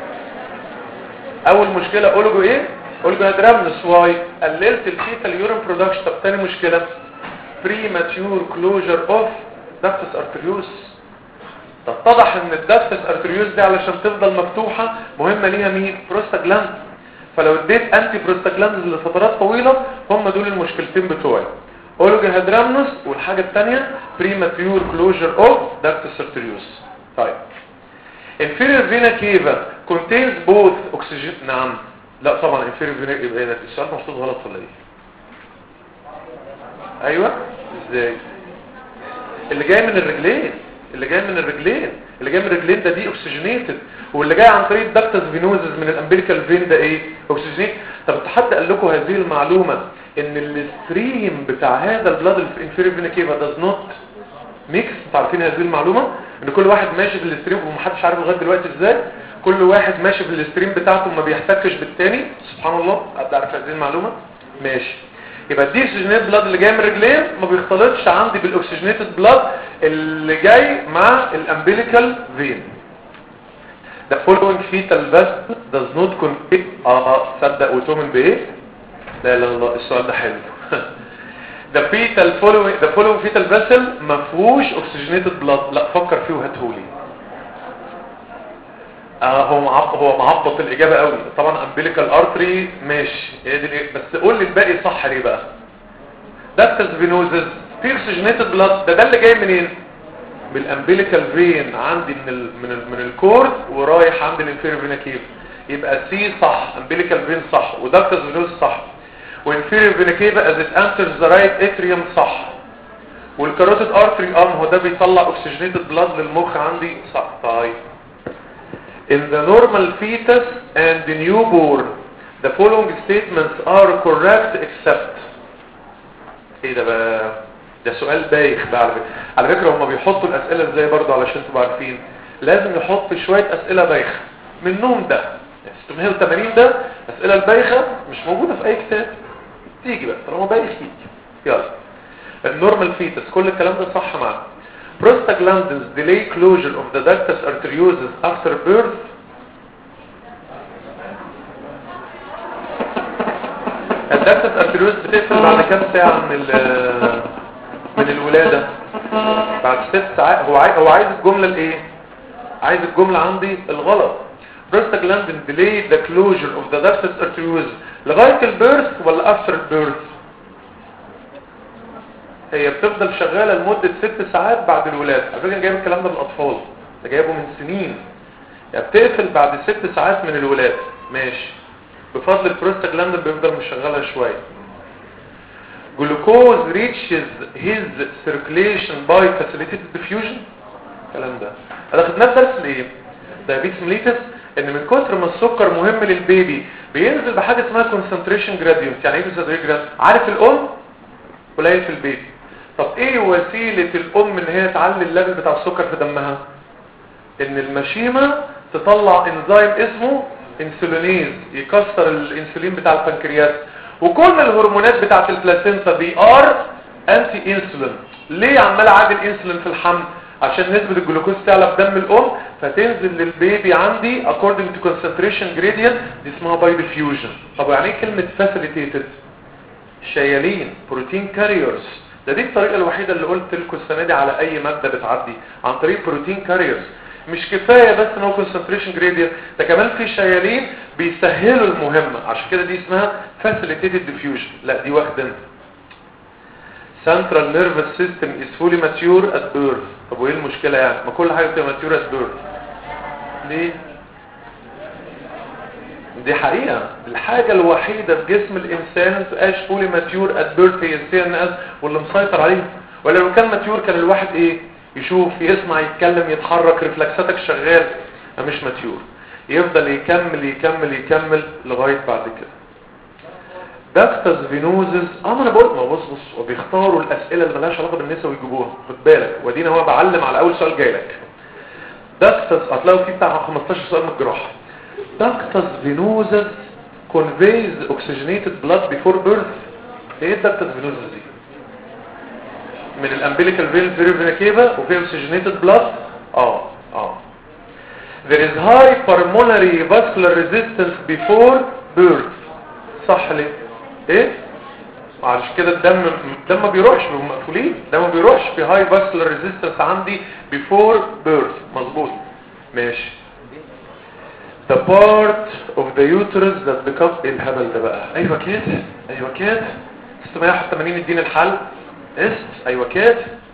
اول مشكله اولجو ايه اولجو هيدرامنس واي قللت الفيتال يورين برودكشن طب تاني مشكله بريماتيور كلوجر اوف داكتس ارتريوس تتضح ان الداكتس ارتريوس دي علشان تفضل مفتوحه مهمه ليها مين بروستاجلاند فلو اديت انتي بروستاجلاند لفترات طويله هم دول المشكلتين بتوعي اولجو هيدرامنس والحاجه الثانيه بريماتيور كلوجر اوف داكتس ارتريوس طيب inferior vena cava contains both oxygen نعم لا طبعا inferior vena يبقى السؤال محطوط غلط ولا ايه ايوه ازاي اللي جاي من الرجلين اللي جاي من الرجلين اللي جاي من الرجلين ده دي اوكسجينيتد واللي جاي عن طريق الدكتس فينوزز من الامبيريكال فين ده ايه اوكسجينيت طب حد قال لكم هذه المعلومه ان الستريم بتاع هذا البلاد الانفيريور فينا كيفا داز نوت ميكس انتوا عارفين هذه المعلومه ان كل واحد ماشي في الاستريم ومحدش عارف لغايه دلوقتي ازاي كل واحد ماشي في الاستريم بتاعته ما بيحتكش بالتاني سبحان الله حد عارف هذه المعلومه ماشي يبقى دي اوكسجينيت بلاد اللي جاي من رجلين ما بيختلطش عندي بالاكسجينيتد بلاد اللي جاي مع الامبليكال فين The following fetal vessel does not contain اه صدق وتؤمن بايه لا لا لا السؤال ده حلو The fetal following the following fetal vessel ما فيهوش oxygenated blood لا فكر فيه وهاتهولي آه هو معبط هو معبط الاجابه قوي طبعا امبليكال ارتري ماشي هي دي الإجابة. بس قول لي الباقي صح ليه بقى داكتس فينوزز في oxygenated blood ده ده اللي جاي منين بالامبليكال فين عندي من ال من ال من الكورد ورايح عند الانفيريور فينا كيف يبقى سي صح امبليكال فين صح وداكتس فينوز صح وانفيريور فينا كيفا از ات انترز ذا رايت اتريوم صح والكاروتيد ارتري اه هو ده بيطلع اوكسجينيتد بلاد للمخ عندي صح طيب In the normal fetus and the newborn, the following statements are correct except ايه ده بقى ده سؤال بايخ بقى على فكره على فكره هم بيحطوا الاسئله ازاي برضه علشان تبقوا عارفين لازم يحط شويه اسئله بايخه منهم ده 680 ده اسئله البايخه مش موجوده في اي كتاب تيجي بقى طالما بايخ يجي يلا النورمال فيتس كل الكلام ده صح معاك prostaglandins delay closure of the ductus arteriosus after birth الدكتس ارتريوز بتقفل بعد كام ساعة من ال- من الولادة بعد ست ساعات هو عايز هو عايز الجملة الايه عايز الجملة عندي الغلط prostaglandin delay the closure of the ductus arteriosus لغاية البيرث ولا after البيرث هي بتفضل شغالة لمدة ست ساعات بعد الولادة على فكرة أنا جايب الكلام ده بالأطفال ده جايبه من سنين يعني بتقفل بعد ست ساعات من الولادة ماشي بفضل البروستاجلاندين بيفضل مشغلها شوية جلوكوز reaches his circulation by facilitated diffusion الكلام ده انا خدناه في درس الايه diabetes mellitus ان من كتر ما السكر مهم للبيبي بينزل بحاجه اسمها concentration gradient يعني ايه concentration gradient عارف الام قليل في البيبي طب ايه وسيله الام ان هي تعلي الليفل بتاع السكر في دمها ان المشيمه تطلع انزيم اسمه انسولينيز يكسر الانسولين بتاع البنكرياس وكل الهرمونات بتاعت البلاسينتا دي ار انتي انسولين ليه عمال اعادل انسولين في الحمل عشان نسبة الجلوكوز تعلى في دم الام فتنزل للبيبي عندي according to concentration gradient دي اسمها باي ديفيوجن طب يعني ايه كلمة facilitated شيالين بروتين كاريرز ده دي الطريقة الوحيدة اللي قلت لكم السنة دي على اي مادة بتعدي عن طريق بروتين كاريرز مش كفاية بس ان هو concentration gradient ده كمان في شيالين بيسهلوا المهمة عشان كده دي اسمها facilitated diffusion لا دي واخدة انت central nervous system is fully mature at birth طب وايه المشكلة يعني ما كل حاجة بتبقى mature at birth ليه دي حقيقة الحاجة الوحيدة في جسم الإنسان تبقاش فولي ماتيور at birth هي السي ان اس واللي مسيطر عليه ولا لو كان ماتيور كان الواحد ايه يشوف يسمع يتكلم يتحرك ريفلكساتك شغال ده مش ماتيور يفضل يكمل يكمل يكمل لغاية بعد كده داكتس فينوزز اه ما انا بقول ما بص بص وبيختاروا الاسئله اللي مالهاش علاقه بالنساء ويجيبوها خد بالك وادينا هو بعلم على اول سؤال جاي لك داكتس هتلاقوا فيه بتاع 15 سؤال من الجراحه داكتس فينوزز conveys oxygenated blood before birth ايه الداكتس فينوزز دي من الامبليكال فين فيريفينا كيفا وفي oxygenated blood اه اه there is high pulmonary vascular resistance before birth صح ليه ايه عشان كده الدم الدم ما بيروحش بيبقوا مقفولين الدم ما بيروحش في هاي فاسكولار ريزيستنس عندي بيفور بيرث مظبوط ماشي the part of the uterus that becomes ايه الهبل ده بقى ايوه كده ايوه كده 681 اديني الحل است ايوه كده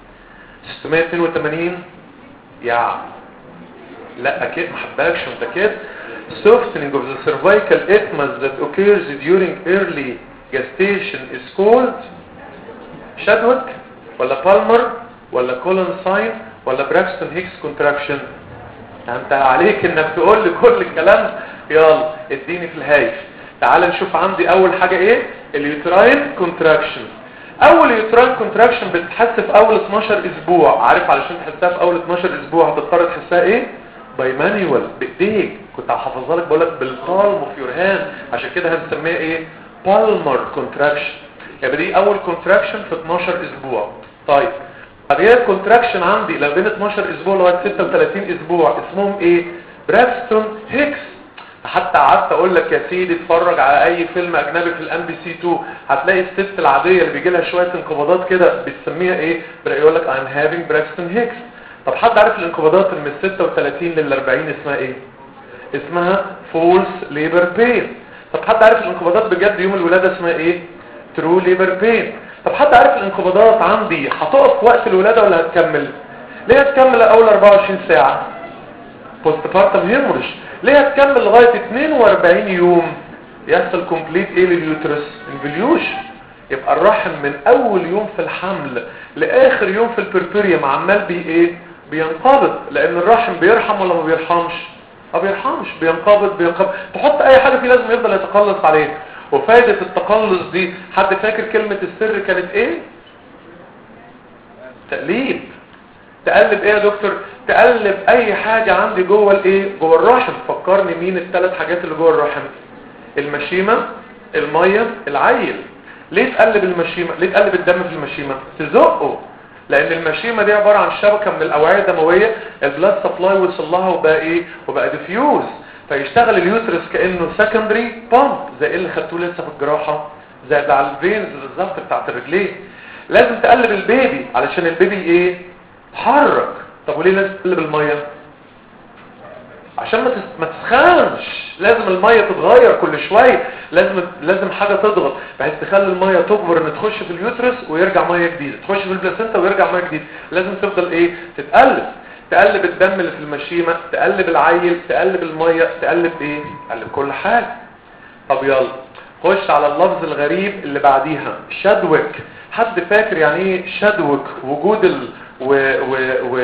682 يا لا اكيد ما حبكش انت كده softening of the cervical ethmus that occurs during early gestation is called Shadwick ولا Palmer ولا Colon sign ولا Braxton Hicks contraction انت عليك انك تقول لي كل الكلام يلا اديني في الهايف تعال نشوف عندي اول حاجة ايه اليوتراين كونتراكشن اول يوتراين كونتراكشن بتتحس في اول 12 اسبوع عارف علشان تحسها في اول 12 اسبوع هتضطر تحسها ايه باي مانيوال بايديك كنت هحفظها لك بقول لك بالبالم اوف يور هاند عشان كده هنسميها ايه بالمر كونتراكشن يبقى دي اول كونتراكشن في 12 اسبوع طيب بعد كده الكونتراكشن عندي لو بين 12 اسبوع لغايه 36 اسبوع اسمهم ايه براكستون هيكس حتى قعدت اقول لك يا سيدي اتفرج على اي فيلم اجنبي في الام بي سي 2 هتلاقي الست العاديه اللي بيجي لها شويه انقباضات كده بتسميها ايه يقول لك I'm having براكستون هيكس طب حد عارف الانقباضات اللي من 36 لل 40 اسمها ايه اسمها فولس ليبر بين طب حد عارف الانقباضات بجد يوم الولاده اسمها ايه ترو ليبر بين طب حد عارف الانقباضات عندي هتقف وقت الولاده ولا هتكمل ليه هتكمل اول 24 ساعه بوست بارتم هيموريج ليه هتكمل لغايه 42 يوم يحصل كومبليت ايه لليوترس انفليوشن يبقى الرحم من اول يوم في الحمل لاخر يوم في البربريم عمال بي ايه بينقبض لان الرحم بيرحم ولا ما بيرحمش ما بيرحمش بينقبض بينقبض تحط اي حاجه فيه لازم يفضل يتقلص عليه وفايدة التقلص دي حد فاكر كلمة السر كانت ايه تقليب تقلب ايه يا دكتور تقلب اي حاجة عندي جوه الايه جوه الرحم فكرني مين الثلاث حاجات اللي جوه الرحم المشيمة المية العيل ليه تقلب المشيمة ليه تقلب الدم في المشيمة تزقه لان المشيمة دي عبارة عن شبكة من الاوعية الدموية البلاد سبلاي وصل لها وبقى ايه وبقى ديفيوز فيشتغل اليوترس كانه سكندري بامب زي اللي خدتوه لسه في الجراحه زي بتاع الفينز بالظبط بتاعت الرجلين لازم تقلب البيبي علشان البيبي ايه يتحرك طب وليه لازم تقلب الميه عشان ما ما تسخنش لازم الميه تتغير كل شويه لازم لازم حاجه تضغط بحيث تخلي الميه تكبر ان تخش في اليوترس ويرجع ميه جديده تخش في البلاسينتا ويرجع ميه جديده لازم تفضل ايه تتقلب تقلب الدم اللي في المشيمة تقلب العيل تقلب المية تقلب ايه تقلب كل حاجة طب يلا خش على اللفظ الغريب اللي بعديها شدوك حد فاكر يعني ايه شدوك وجود ال و و و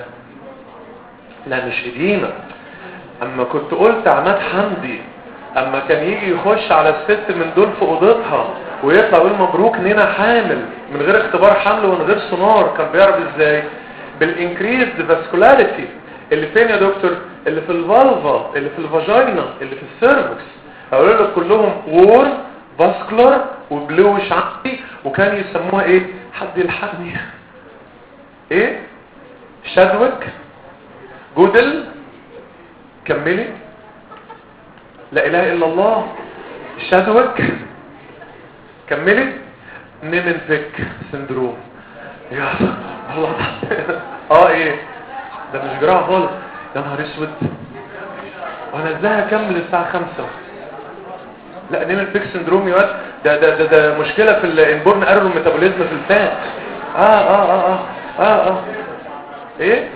لا مش قديمة اما كنت قلت عماد حمدي اما كان يجي يخش على الست من دول في اوضتها ويطلع يقول مبروك نينا حامل من غير اختبار حمل ومن غير سونار كان بيعرف ازاي بالانكريز فاسكولاريتي اللي فين يا دكتور اللي في الفالفا اللي في الفاجينا اللي في السيرفكس هقول لك كلهم وور فاسكولار وبلوش عندي وكان يسموها ايه حد يلحقني ايه شادوك جودل كملي لا اله الا الله شادوك كملي نيمنفيك سندروم يا الله اه ايه ده مش جراحه خالص يا نهار اسود وانا ازاي هكمل الساعه 5 لا نيمنفيك سندروم يا واد ده ده ده, ده مشكله في الانبورن ايرور ميتابوليزم في الفات اه اه اه اه اه, آه. ايه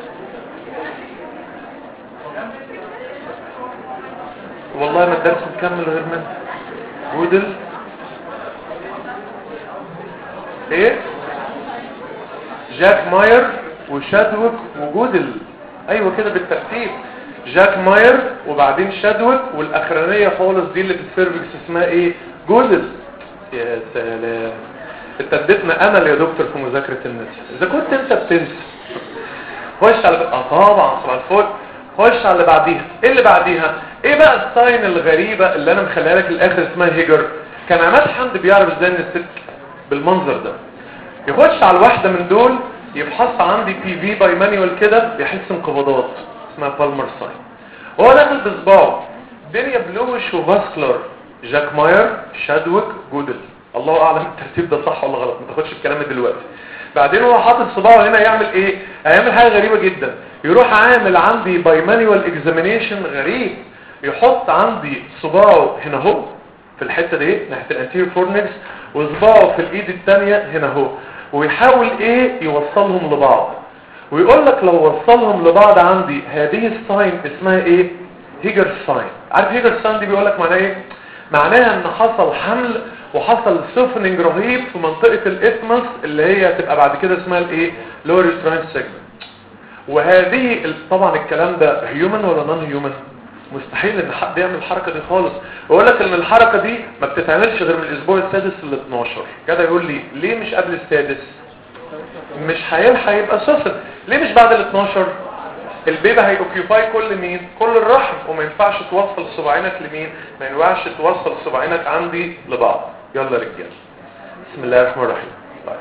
والله ما الدرس مكمل غير من جودل ايه جاك ماير وشادوك وجودل ايوه كده بالترتيب جاك ماير وبعدين شادوك والاخرانيه خالص دي اللي في السيرفكس اسمها ايه جودل يا سلام انت اديتنا امل يا دكتور في مذاكره الناس اذا كنت انت بتنسى خش على اه طبعا صباح الفل خش على اللي بعديها ايه اللي بعديها ايه بقى الساين الغريبه اللي انا مخليها لك الاخر اسمها هيجر كان عماد حمد بيعرف ازاي ان الست بالمنظر ده يخش على الواحده من دول يفحص عندي بي في باي مانيوال كده بيحس انقباضات اسمها بالمر ساين هو داخل بصباعه دنيا بلوش وفاسكلر جاك ماير شادويك جودل الله اعلم الترتيب ده صح ولا غلط ما تاخدش الكلام ده دلوقتي بعدين هو حاطط صباعه هنا يعمل ايه هيعمل حاجه غريبه جدا يروح عامل عندي باي مانيوال اكزامينيشن غريب يحط عندي صباعه هنا اهو في الحته دي ناحيه الانتيريور فورنكس وصباعه في الايد الثانيه هنا اهو ويحاول ايه يوصلهم لبعض ويقول لك لو وصلهم لبعض عندي هذه الساين اسمها ايه هيجر ساين عارف هيجر ساين دي بيقول لك معناها ايه معناها ان حصل حمل وحصل سوفننج رهيب في منطقة الاثمس اللي هي تبقى بعد كده اسمها الايه لور ترانس سيجمنت وهذه ال- طبعا الكلام ده هيومن ولا نون هيومن مستحيل ان حد يعمل الحركة دي خالص ويقول لك ان الحركة دي ما بتتعملش غير من الاسبوع السادس لل 12 كده يقول لي ليه مش قبل السادس مش هيلحق يبقى سوسن ليه مش بعد ال 12 البيبي هيوكيوباي كل مين كل الرحم وما ينفعش توصل صباعينك لمين ما ينفعش توصل صباعينك عندي لبعض يلا رجال بسم الله الرحمن الرحيم طيب.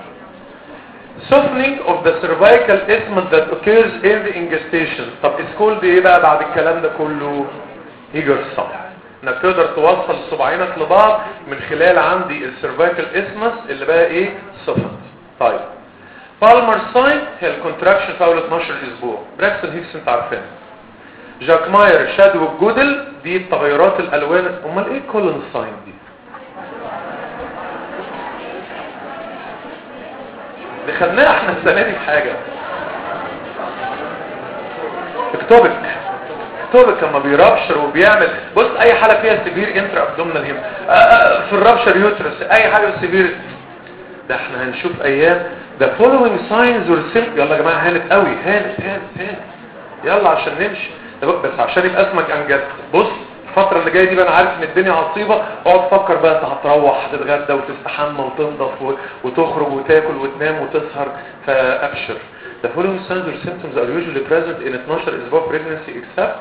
softening of the cervical isthmus that occurs in the ingestation طب اسكول دي ايه بقى بعد الكلام ده كله هيجر صح انك تقدر توصل صباعينك لبعض من خلال عندي السيرفايكال اسمس اللي بقى ايه سوفنت طيب بالمر ساين هي الكونتراكشن في اول 12 اسبوع براكسون هيكس انت عارفينها جاك ماير شادو جودل دي التغيرات الالوان امال ايه كولون ساين دي دي خدناها احنا السنه دي في حاجه اكتوبك اكتوبك لما بيرابشر وبيعمل بص اي حاله فيها سيفير انتر ابدومينال هيم في الرابشر يوترس اي حاجه سيفير ده احنا هنشوف ايام ده following signs or symptoms يلا يا جماعه هانت قوي هانت هانت هانت يلا عشان نمشي ده بس عشان يبقى اسمك انجز بص الفترة اللي جاية دي بقى انا عارف ان الدنيا عصيبة اقعد فكر بقى انت هتروح هتتغدى وتستحمى وتنضف و- وتخرج وتاكل وتنام وتسهر فابشر The following signs or symptoms are usually present in 12 اسبوع pregnancy except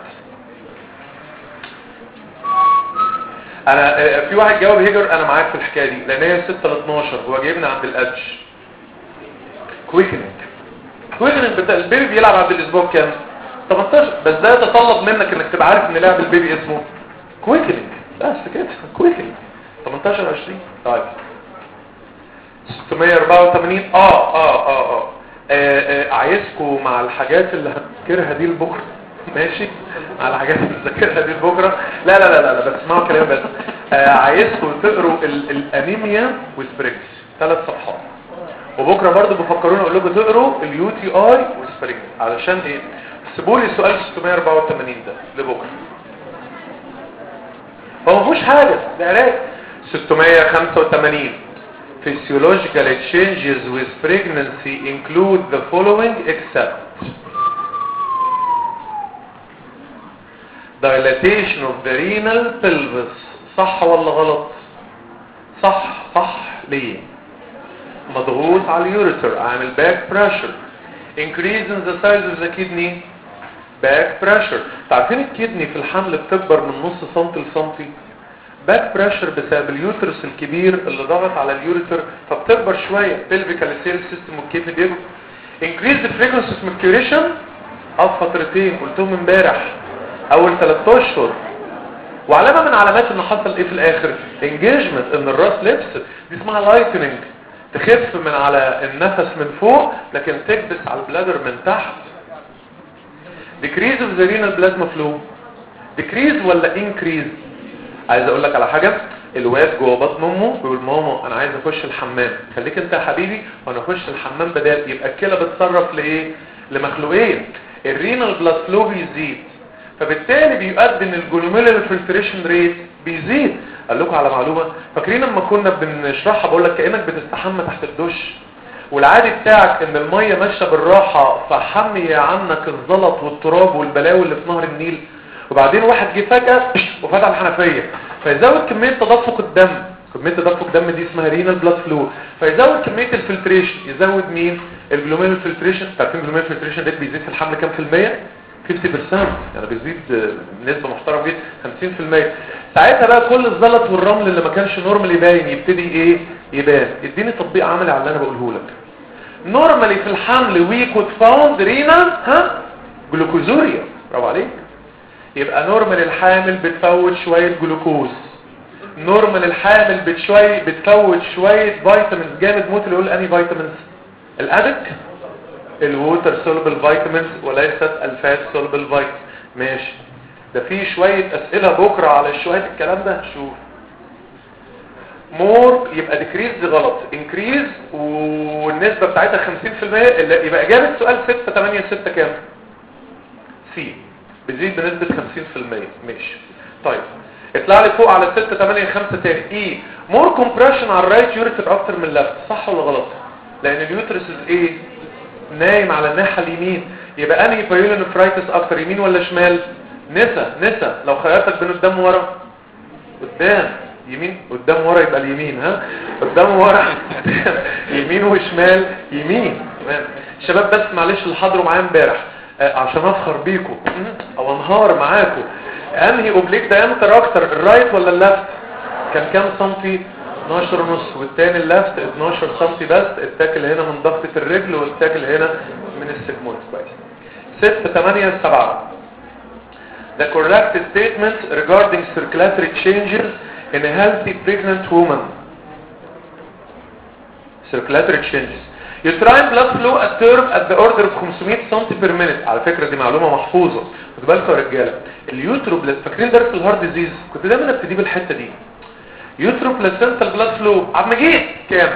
انا آه، في واحد جاوب هيجر انا معاك في الحكايه دي لان هي 6 ل 12 هو جايبنا عند الادج كويكنينج كويكنينج بتاع البيبي بيلعب عند الاسبوع كام 18 بس ده يتطلب منك انك تبقى عارف ان لاعب البيبي اسمه كويكنينج بس كده كويكنينج 18 20 طيب 684 اه اه اه اه, آه, آه عايزكم مع الحاجات اللي هتذكرها دي لبكره ماشي مع الحاجات اللي هتذكرها دي لبكره لا لا لا لا, لا بس اسمعوا كلام بس آه عايزكم تقروا ال- الانيميا وسبرينجز ثلاث صفحات وبكره برضو بفكرونا اقول لكم تقروا اليو تي اي والسبرينج علشان ايه سيبوا لي سؤال 684 ده لبكره هو ما فيهوش حاجه ده علاج 685 physiological changes with pregnancy include the following except dilatation of the renal pelvis صح ولا غلط صح صح ليه مضغوط على اليوريتر عامل باك بريشر increase in the size of the kidney باك بريشر تعرفين الكدني في الحمل بتكبر من نص سنتي لسنتي باك بريشر بسبب اليوترس الكبير اللي ضغط على اليوريتر فبتكبر شويه بلفيكال سيل سيستم والكيدني بيكبر increase the frequency of maturation اه فترتين قلتهم امبارح اول 3 اشهر وعلامه من علامات ان حصل ايه في الاخر انجيجمنت ان الراس لبس دي اسمها لايتنينج تخف من على النفس من فوق لكن تكبس على البلادر من تحت decrease of the renal plasma flow decrease ولا increase عايز اقول لك على حاجه الواد جوه بطن امه بيقول ماما انا عايز اخش الحمام خليك انت يا حبيبي وانا اخش الحمام بدال يبقى الكلى بتصرف لايه لمخلوقين الرينال بلاد فلو بيزيد فبالتالي بيؤدي ان الجلوميرولار فلتريشن ريت بيزيد قال لكم على معلومه فاكرين لما كنا بنشرحها بقول لك كانك بتستحمى تحت الدش والعادي بتاعك ان الميه ماشيه بالراحه فحمي عنك الزلط والتراب والبلاوي اللي في نهر النيل وبعدين واحد جه فجاه وفتح الحنفيه فيزود كميه تدفق الدم كميه تدفق الدم دي اسمها رينال بلاد فلو فيزود كميه الفلتريشن يزود مين الجلوميرولار فلتريشن عارفين الجلوميرولار فلتريشن ريت بيزيد في الحمل كام في الميه 50% يعني بيزيد نسبة محترمة جدا 50% ساعتها بقى كل الزلط والرمل اللي ما كانش نورمال يبين يبتدي ايه يبان اديني تطبيق عملي على اللي انا بقوله لك نورمالي في الحمل وي كود فاوند رينال ها جلوكوزوريا برافو عليك يبقى نورمال الحامل بتفوت شوية جلوكوز نورمال الحامل بتشوي بتفوت شوية فيتامينز جامد موت اللي يقول اني فيتامينز الادك الووتر سولبل فيتامينز وليست الفات سولبل فيتامينز ماشي ده في شوية اسئلة بكرة على شوية الكلام ده شوف مور يبقى ديكريز دي غلط انكريز والنسبة بتاعتها 50% اللي يبقى اجابة سؤال 6 8 6 كام سي بتزيد بنسبة 50% ماشي طيب اطلع لي فوق على 6 8 5 تاني اي مور كومبريشن على الرايت يوريتر اكتر من اللفت صح ولا غلط لان اليوترس ايه نايم على الناحية اليمين يبقى انهي بايولونفرايتس اكتر يمين ولا شمال نسا نسا لو خيرتك بين قدام ورا قدام يمين قدام ورا يبقى اليمين ها قدام ورا يمين وشمال يمين تمام شباب بس معلش اللي حضروا معايا امبارح آه عشان افخر بيكم او انهار معاكم انهي اوبليك دايمتر اكتر الرايت ولا اللفت كان كام سنتي 12 ونص والتاني اللفت 12 سنتي بس التاكل هنا من ضغطة الرجل والتاكل هنا من السيجمويد كويس 6 8 7 The correct statement regarding circulatory changes in a healthy pregnant woman. Circulatory changes. Uterine blood flow at term at the order of 500 cm per minute. على فكرة دي معلومة محفوظة. خدوا بالكم يا رجالة. اليوترو بلاد فاكرين درس الهارد ديزيز؟ كنت دايما ابتدي بالحتة دي. يوترو بلاسنتال بلاد فلو عم جيت كام؟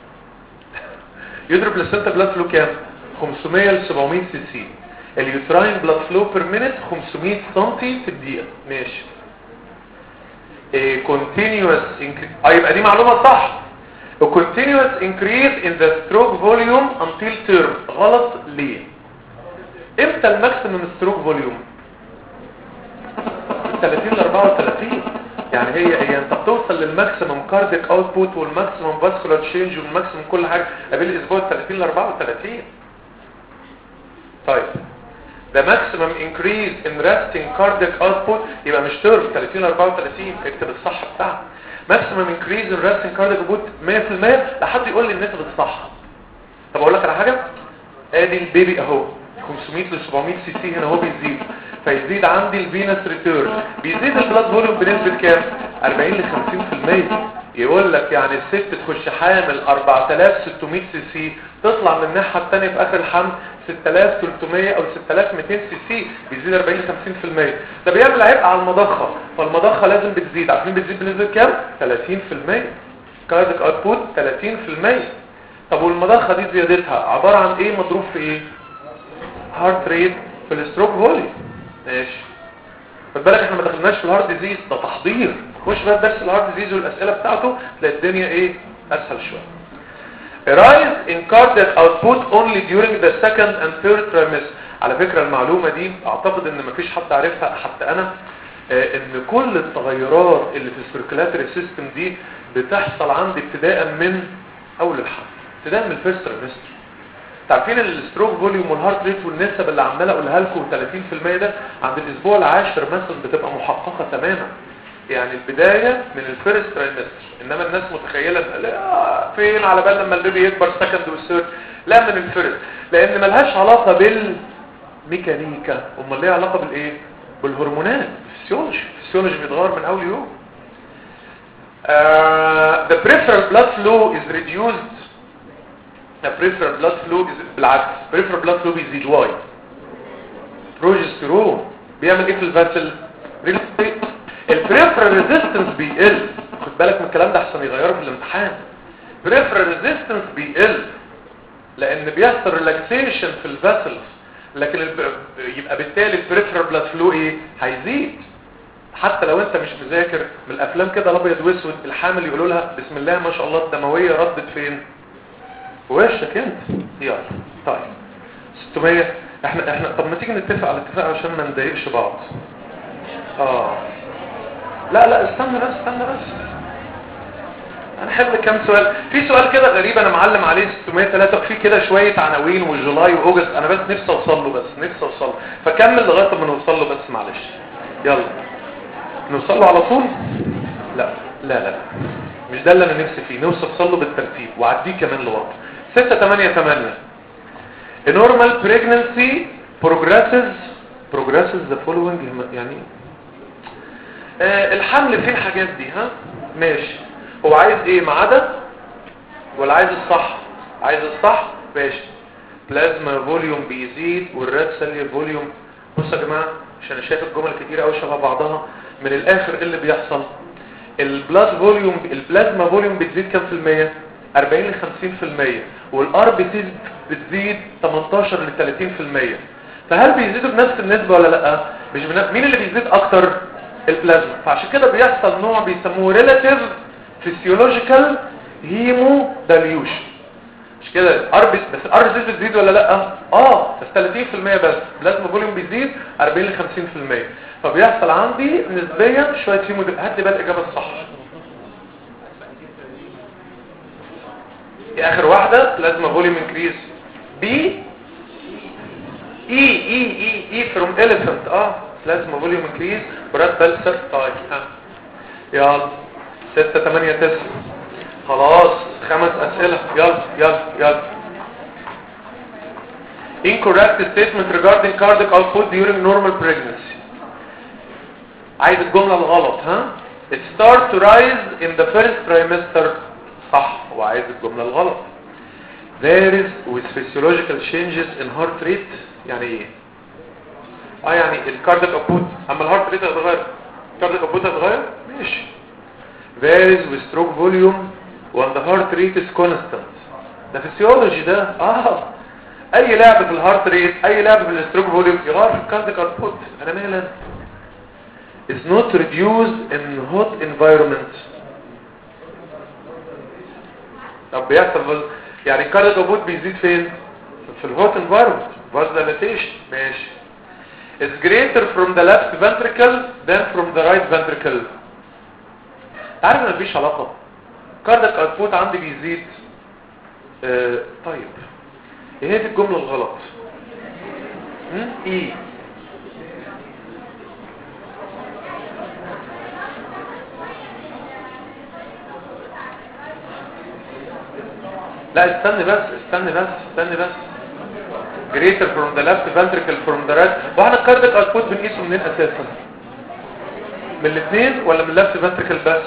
يوترو بلاسنتال بلاد فلو كام؟ 500 ل 700 سي سي. اليوتراين بلاد فلو بير مينيت 500 سم في الدقيقة ماشي continuous اه يبقى دي معلومة صح a continuous increase in the stroke volume until term غلط ليه امتى الماكسيمم ستروك فوليوم 30 ل 34 يعني هي هي انت بتوصل للماكسيمم كارديك اوتبوت والماكسيمم فاسكولار تشينج والماكسيمم كل حاجه قبل الاسبوع 30 ل 34 طيب the maximum increase in resting cardiac output يبقى مش ترم 30 ل 34 اكتب الصح بتاعك maximum increase in resting cardiac output 100% لحد يقول لي النسبة الصح طب اقول لك على حاجة ادي البيبي اهو 500 ل 700 سي سي هنا اهو بيزيد فيزيد عندي الفينس ريتيرن بيزيد البلاد فوليوم بنسبة كام 40 ل 50% يقول لك يعني الست تخش حامل 4600 سي سي تطلع من الناحية الثانية في اخر الحمل 6300 او 6200 سي سي بيزيد 40 ل 50% ده بيعمل عبء على المضخة فالمضخة لازم بتزيد عارفين بتزيد بنسبة كام 30% كارديك اوتبوت 30% طب والمضخة دي زيادتها عبارة عن ايه مضروب في ايه هارت ريت في الستروك فولي ماشي خد بالك احنا ما دخلناش في الهارت ديزيز ده تحضير خش بقى درس الهارت ديزيز والاسئله بتاعته تلاقي الدنيا ايه اسهل شويه rise in cardiac output only during the second and third trimester على فكرة المعلومة دي اعتقد ان مفيش حد عارفها حتى انا اه ان كل التغيرات اللي في السيركولاتري سيستم دي بتحصل عندي ابتداء من اول الحمل ابتداء من الفيرست تريمستر تعرفين الستروك فوليوم والهارت ريت والنسب اللي عمال اقولها لكم 30% ده عند الاسبوع العاشر مثلا بتبقى محققة تماما يعني البداية من الفيرست ترايمستر انما الناس متخيلة إن لا فين على بال لما البيبي يكبر سكند والثيرد لا من الفيرست لان ملهاش علاقة بالميكانيكا امال ليها علاقة بالايه بالهرمونات الفسيولوجي الفسيولوجي بيتغير من اول يوم uh, the peripheral blood flow is reduced the peripheral blood flow is بالعكس peripheral blood flow بيزيد واي بروجسترون بيعمل ايه في الفاسل البريفرال ريزيستنس بيقل خد بالك من الكلام ده احسن يغيره في الامتحان بريفرال ريزيستنس بيقل لان بيحصل ريلاكسيشن في الفاسلز لكن الب... يبقى بالتالي البريفرال بلاد فلو ايه هيزيد حتى لو انت مش مذاكر من الافلام كده الابيض واسود الحامل يقولوا لها بسم الله ما شاء الله الدمويه ردت فين في وشك انت يلا طيب 600 احنا احنا طب ما تيجي نتفق على اتفاق عشان ما نضايقش بعض اه لا لا استنى بس استنى بس انا حل كام سؤال في سؤال كده غريب انا معلم عليه 603 في كده شويه عناوين وجولاي واوجست انا بس نفسي اوصل له بس نفسي اوصل له فكمل لغايه ما نوصل له بس معلش يلا نوصل له على طول لا لا لا مش ده اللي انا نفسي فيه نوصل له بالترتيب وعديه كمان لوقت 6 8 8 A normal pregnancy progresses progresses the following يعني آه الحمل فيه الحاجات دي ها ماشي هو عايز ايه معدة ولا عايز الصح عايز الصح ماشي بلازما فوليوم بيزيد والراد سيل فوليوم بصوا يا جماعه عشان انا شايف الجمل كتير قوي شبه بعضها من الاخر ايه اللي بيحصل البلاد فوليوم البلازما فوليوم بتزيد كام في المية 40 ل 50% والار بي سي بتزيد 18 ل 30% فهل بيزيدوا بنفس النسبة ولا لا مش بنفس مين اللي بيزيد اكتر البلازما فعشان كده بيحصل نوع بيسموه ريلاتيف فيسيولوجيكال هيمو داليوشن مش كده الار بي بس الار بي سي بتزيد ولا لا اه بس 30% بس بلازما فوليوم بيزيد 40 ل 50% فبيحصل عندي نسبيا شويه هيمو هات لي بقى الاجابه الصح دي اخر واحدة بلازما فوليوم انكريز بي اي اي اي اي فروم elephant اه بلازما فوليوم انكريز براد بلسر طيب ها يلا ستة تمانية تسعة خلاص خمس اسئلة يلا يلا يلا incorrect statement regarding cardiac output during normal pregnancy عايز الجملة الغلط ها it start to rise in the first trimester صح هو عايز الجملة الغلط there is with physiological changes in heart rate يعني ايه اه يعني الكارديك اوتبوت اما الهارت ريت هيتغير الكارديك اوتبوت هيتغير ماشي there is with stroke volume when the heart rate is constant ده فيسيولوجي ده اه اي لعب في الهارت ريت اي لعب في الستروك فوليوم يغير في الكارديك اوتبوت انا مالي is not reduced in hot environment طب بيحصل يعني الكارديك اوتبوت بيزيد فين في الهوت انفايرمنت فازوليتيشن ماشي is greater from the left ventricle than from the right ventricle عارف ان مفيش علاقه كارديك اوتبوت عندي بيزيد آه طيب ايه هي الجمله الغلط هم؟ ايه لا استني بس استني بس استني بس greater from the left ventricle from the right واحنا الكارديك اوتبوت بنقيسه منين اساسا من الاثنين ولا من اللفت ventricle بس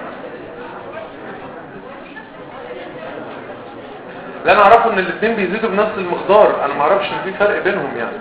لا انا اعرفه ان الاثنين بيزيدوا بنفس المقدار انا ما اعرفش ان في فرق بينهم يعني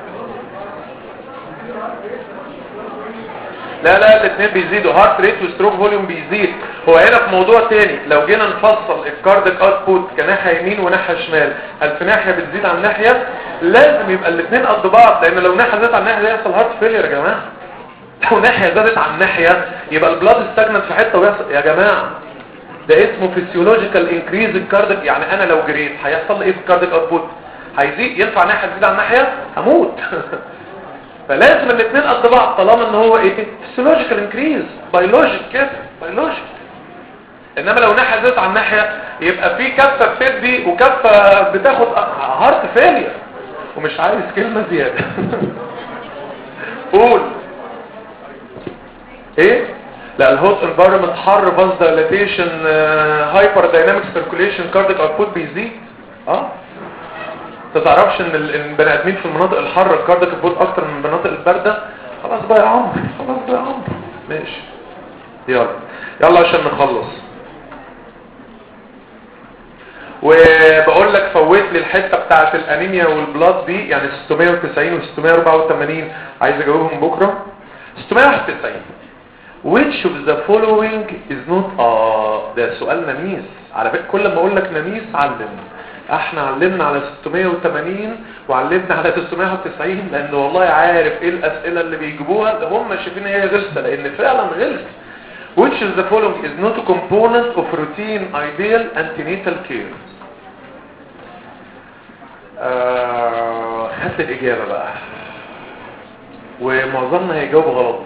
لا لا الاثنين بيزيدوا هارت ريت وستروك فوليوم بيزيد هو هنا في موضوع تاني لو جينا نفصل الكارديك اوتبوت كناحيه يمين وناحيه شمال هل في ناحيه بتزيد عن ناحيه لازم يبقى الاثنين قد بعض لان لو ناحيه زادت عن ناحيه يحصل هارت فيلير يا جماعه لو ناحيه زادت عن ناحيه يبقى البلاد استجنت في حته ويحصل يا جماعه ده اسمه فيسيولوجيكال انكريز الكارديك يعني انا لو جريت هيحصل لي ايه في الكارديك اوتبوت هيزيد ينفع ناحيه تزيد عن ناحيه هموت فلازم الاثنين قد بعض طالما ان هو ايه فيسيولوجيكال انكريز بيولوجيك كده بيولوجيك انما لو ناحيه زادت عن ناحيه يبقى في كفه بتدي وكفه بتاخد هارت فيلير ومش عايز كلمه زياده قول ايه لا الهوت انفايرمنت حر فاز دايلاتيشن هايبر دايناميك سيركوليشن كارديك اوتبوت بيزيد اه انت تعرفش ان ال- إن البني ادمين في المناطق الحاره الكارديك اوتبوت اكتر من المناطق البارده خلاص بقى يا عمرو خلاص بقى يا عمرو ماشي يلا يلا عشان نخلص وبقول لك فوت لي الحته بتاعه الانيميا والبلاد دي يعني 690 و 684 عايز اجاوبهم بكره 691 which of the following is not اه ده سؤال نميس على فكره كل ما اقول لك نميس علم احنا علمنا على 680 وعلمنا على 990 لان والله عارف ايه الاسئله اللي بيجيبوها هم شايفين هي غلسه لان فعلا غلسه which of the following is not a component of routine ideal antenatal care آه هات لي الاجابه بقى ومعظمنا هيجاوب غلط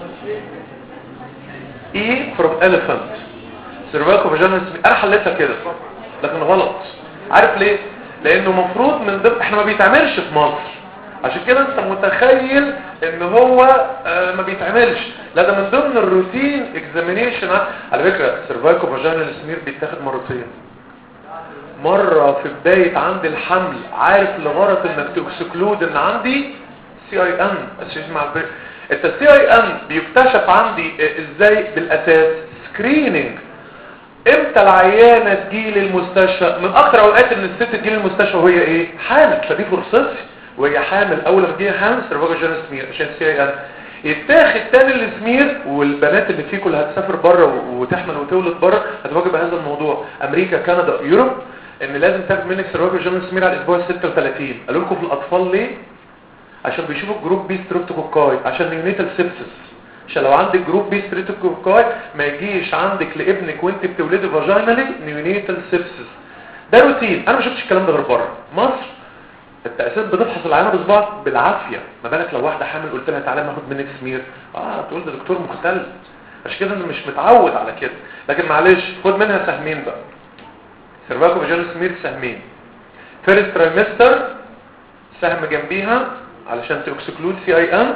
ايه from elephant cervical vaginal انا حليتها كده لكن غلط عارف ليه لانه مفروض من ضمن احنا ما بيتعملش في مصر عشان كده انت متخيل ان هو آه ما بيتعملش لا ده من ضمن الروتين اكزامينيشن على فكره سيرفايكو فاجينال سمير بيتاخد مرتين مرة في بداية عند الحمل عارف لغرض انك تكسكلود ان عندي سي اي ان اسيش مع البريك انت السي اي ان بيكتشف عندي ازاي بالاساس سكريننج امتى العيانة تجي للمستشفى من اكتر اوقات ان الست تجي للمستشفى وهي ايه حامل فدي فرصتي وهي حامل اول ما تجي حامل سيرفاجا جانا سمير عشان سي اي ان يتاخد تاني السمير والبنات اللي فيكم اللي هتسافر بره وتحمل وتولد بره هتواجه بهذا الموضوع امريكا كندا يوروب ان لازم تاخد منك سيرفاجا جانا سمير على الاسبوع 36 قالوا لكم في الاطفال ليه عشان بيشوفوا الجروب بي ستريبتوكوكاي عشان نيونيتال سيبسس عشان لو عندك جروب بي ستريبتوكوكاي ما يجيش عندك لابنك وانت بتولدي فاجينالي نيونيتال سيبسس ده روتين انا ما شفتش الكلام ده غير بره مصر انت اساسا بتفحص العيانه بصبعك بالعافيه ما بالك لو واحده حامل قلت لها تعالى ناخد منك سمير اه تقول ده دكتور مختلف عشان كده انا مش متعود على كده لكن معلش خد منها سهمين بقى سيرفاكو فاجينال سمير سهمين فيرست ترايمستر سهم جنبيها علشان تكسكلود سي اي ان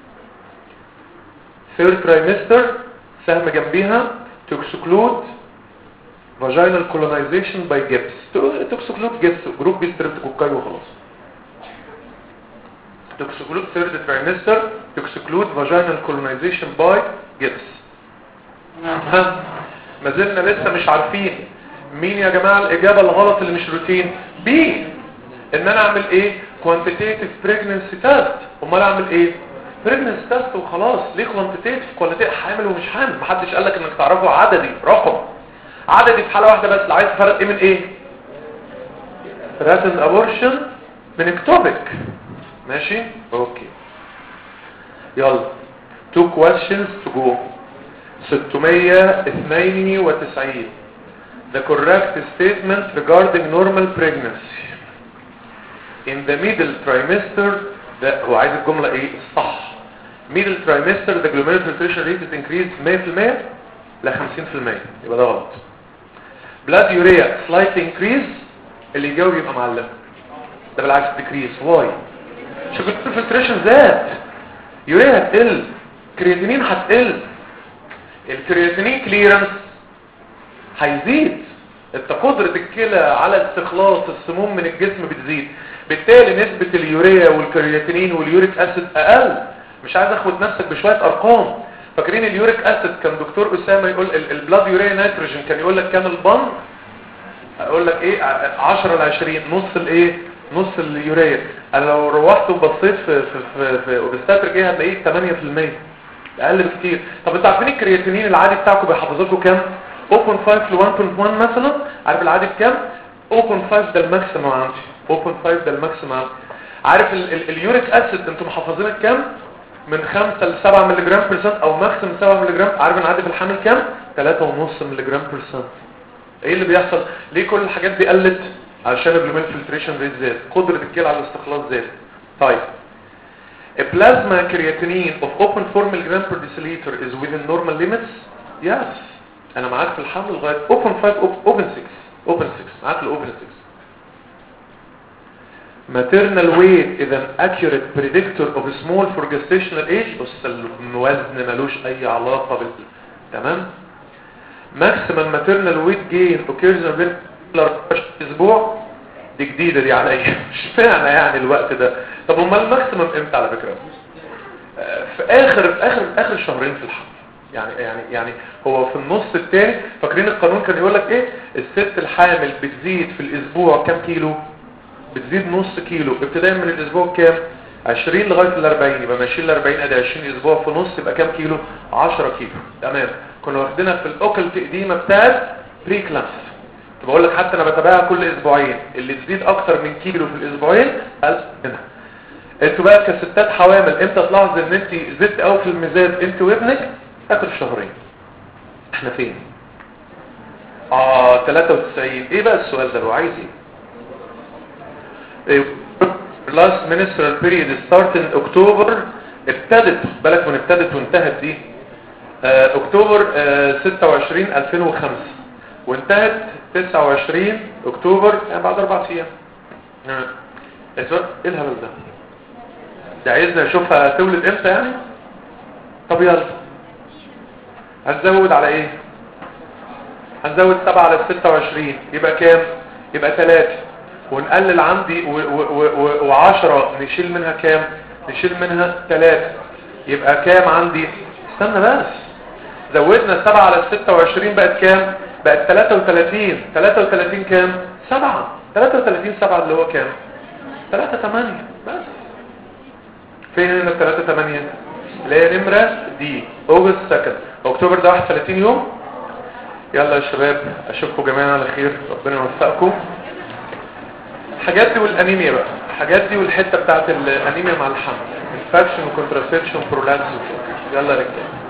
ثيرد ترايمستر سهم جنبيها تكسكلود vaginal colonization by جبس تكسكلود جبس جروب بي ستريبتوكوكاي وخلاص تكسكلود ثيرد ترايمستر تكسكلود vaginal colonization by جبس ها ما زلنا لسه مش عارفين مين يا جماعة الإجابة الغلط اللي مش روتين بي ان انا اعمل ايه quantitative pregnancy test امال اعمل ايه pregnancy test وخلاص ليه quantitative qualitative حامل ومش حامل محدش قالك انك تعرفه عددي رقم عددي في حالة واحدة بس لو عايز تفرق ايه من ايه threatened abortion من ectopic ماشي اوكي يلا two questions to go 692 the correct statement regarding normal pregnancy in the middle trimester ده هو عايز الجملة ايه الصح middle trimester the glomerular filtration rate is increased 100% ل 50% يبقى ده غلط blood urea slight increase اللي يجاوب يبقى معلم ده بالعكس decrease why شوف الفلتريشن زاد يوريا هتقل كرياتينين هتقل الكرياتينين كليرنس هيزيد انت قدرة الكلى على استخلاص السموم من الجسم بتزيد بالتالي نسبة اليوريا والكرياتينين واليوريك اسيد اقل مش عايز اخد نفسك بشوية ارقام فاكرين اليوريك اسيد كان دكتور اسامة يقول البلاد يوريا نيتروجين كان يقول لك كام البن اقول لك ايه 10 ل 20 نص الايه نص اليوريا انا لو روحت وبصيت في في في, في اوبستاتريك ايه هتلاقيه 8% اقل بكتير طب انتوا عارفين الكرياتينين العادي بتاعكم بيحافظ لكم كام 0.5 ل 1.1 مثلا عارف العادي بكام 0.5 ده الماكسيمم عندي 0.5 ده الماكسيمم عندي عارف ال ال اليوريك اسيد انتوا محافظين كام من 5 ل 7 ملغ برسنت او ماكسيمم 7 ملغ عارف انا عادي في الحمل كام 3.5 ملغ برسنت ايه اللي بيحصل ليه كل الحاجات دي قلت عشان الجلومين فلتريشن ريت زاد قدرة الكلى على الاستخلاص زاد طيب plasma creatinine of 0.4 mg per deciliter is within normal limits yes انا معاك في الحمل لغايه 0.5 open 6 open 6 معاك في الاوبن 6 maternal weight is an accurate predictor of small for gestational age بص الوزن ملوش اي علاقة بال تمام ماكسيمال ماتيرنال ويت جين اوكيرز ما بين 14 اسبوع دي جديده دي عليا مش معنى يعني الوقت ده طب امال الماكسيمم امتى على فكره آه، في اخر في اخر اخر شهرين في الحمل يعني يعني يعني هو في النص الثاني فاكرين القانون كان يقول لك ايه الست الحامل بتزيد في الاسبوع كام كيلو بتزيد نص كيلو ابتداء من الاسبوع كام 20 لغايه ال 40 يبقى ماشيين ل 40 ادي 20 اسبوع في نص يبقى كام كيلو 10 كيلو تمام كنا واخدينها في الاوكل تقديمه بتاعت بري كلاس كنت بقول لك حتى انا بتابعها كل اسبوعين اللي تزيد اكتر من كيلو في الاسبوعين ألف منها انتوا بقى كستات حوامل امتى تلاحظ ان انت زدت قوي في الميزان انت وابنك اخر شهرين احنا فين اه 93 ايه بقى السؤال ده هو عايز ايه last ministerial period starting اكتوبر ابتدت بالك من ابتدت وانتهت دي آه اكتوبر آه 26 2005 وانتهت 29 اكتوبر يعني بعد اربع ايام آه. ايه الهبل ده ده عايزنا نشوفها تولد امتى يعني طب يلا هنزود على ايه هنزود 7 على 26 يبقى كام يبقى 3 ونقلل عندي و10 نشيل منها كام نشيل منها 3 يبقى كام عندي استنى بس زودنا 7 على 26 بقت كام بقت 33 33 كام 7 33 7 اللي هو كام 3 8 بس فين هنا 3 8 اللي هي نمرة دي اوجست سكند اكتوبر ده 31 يوم يلا يا شباب اشوفكم جميعا على خير ربنا يوفقكم الحاجات دي والانيميا بقى الحاجات دي والحته بتاعت الانيميا مع الحمل انفكشن وكونتراسبشن برولابس يلا يا رجاله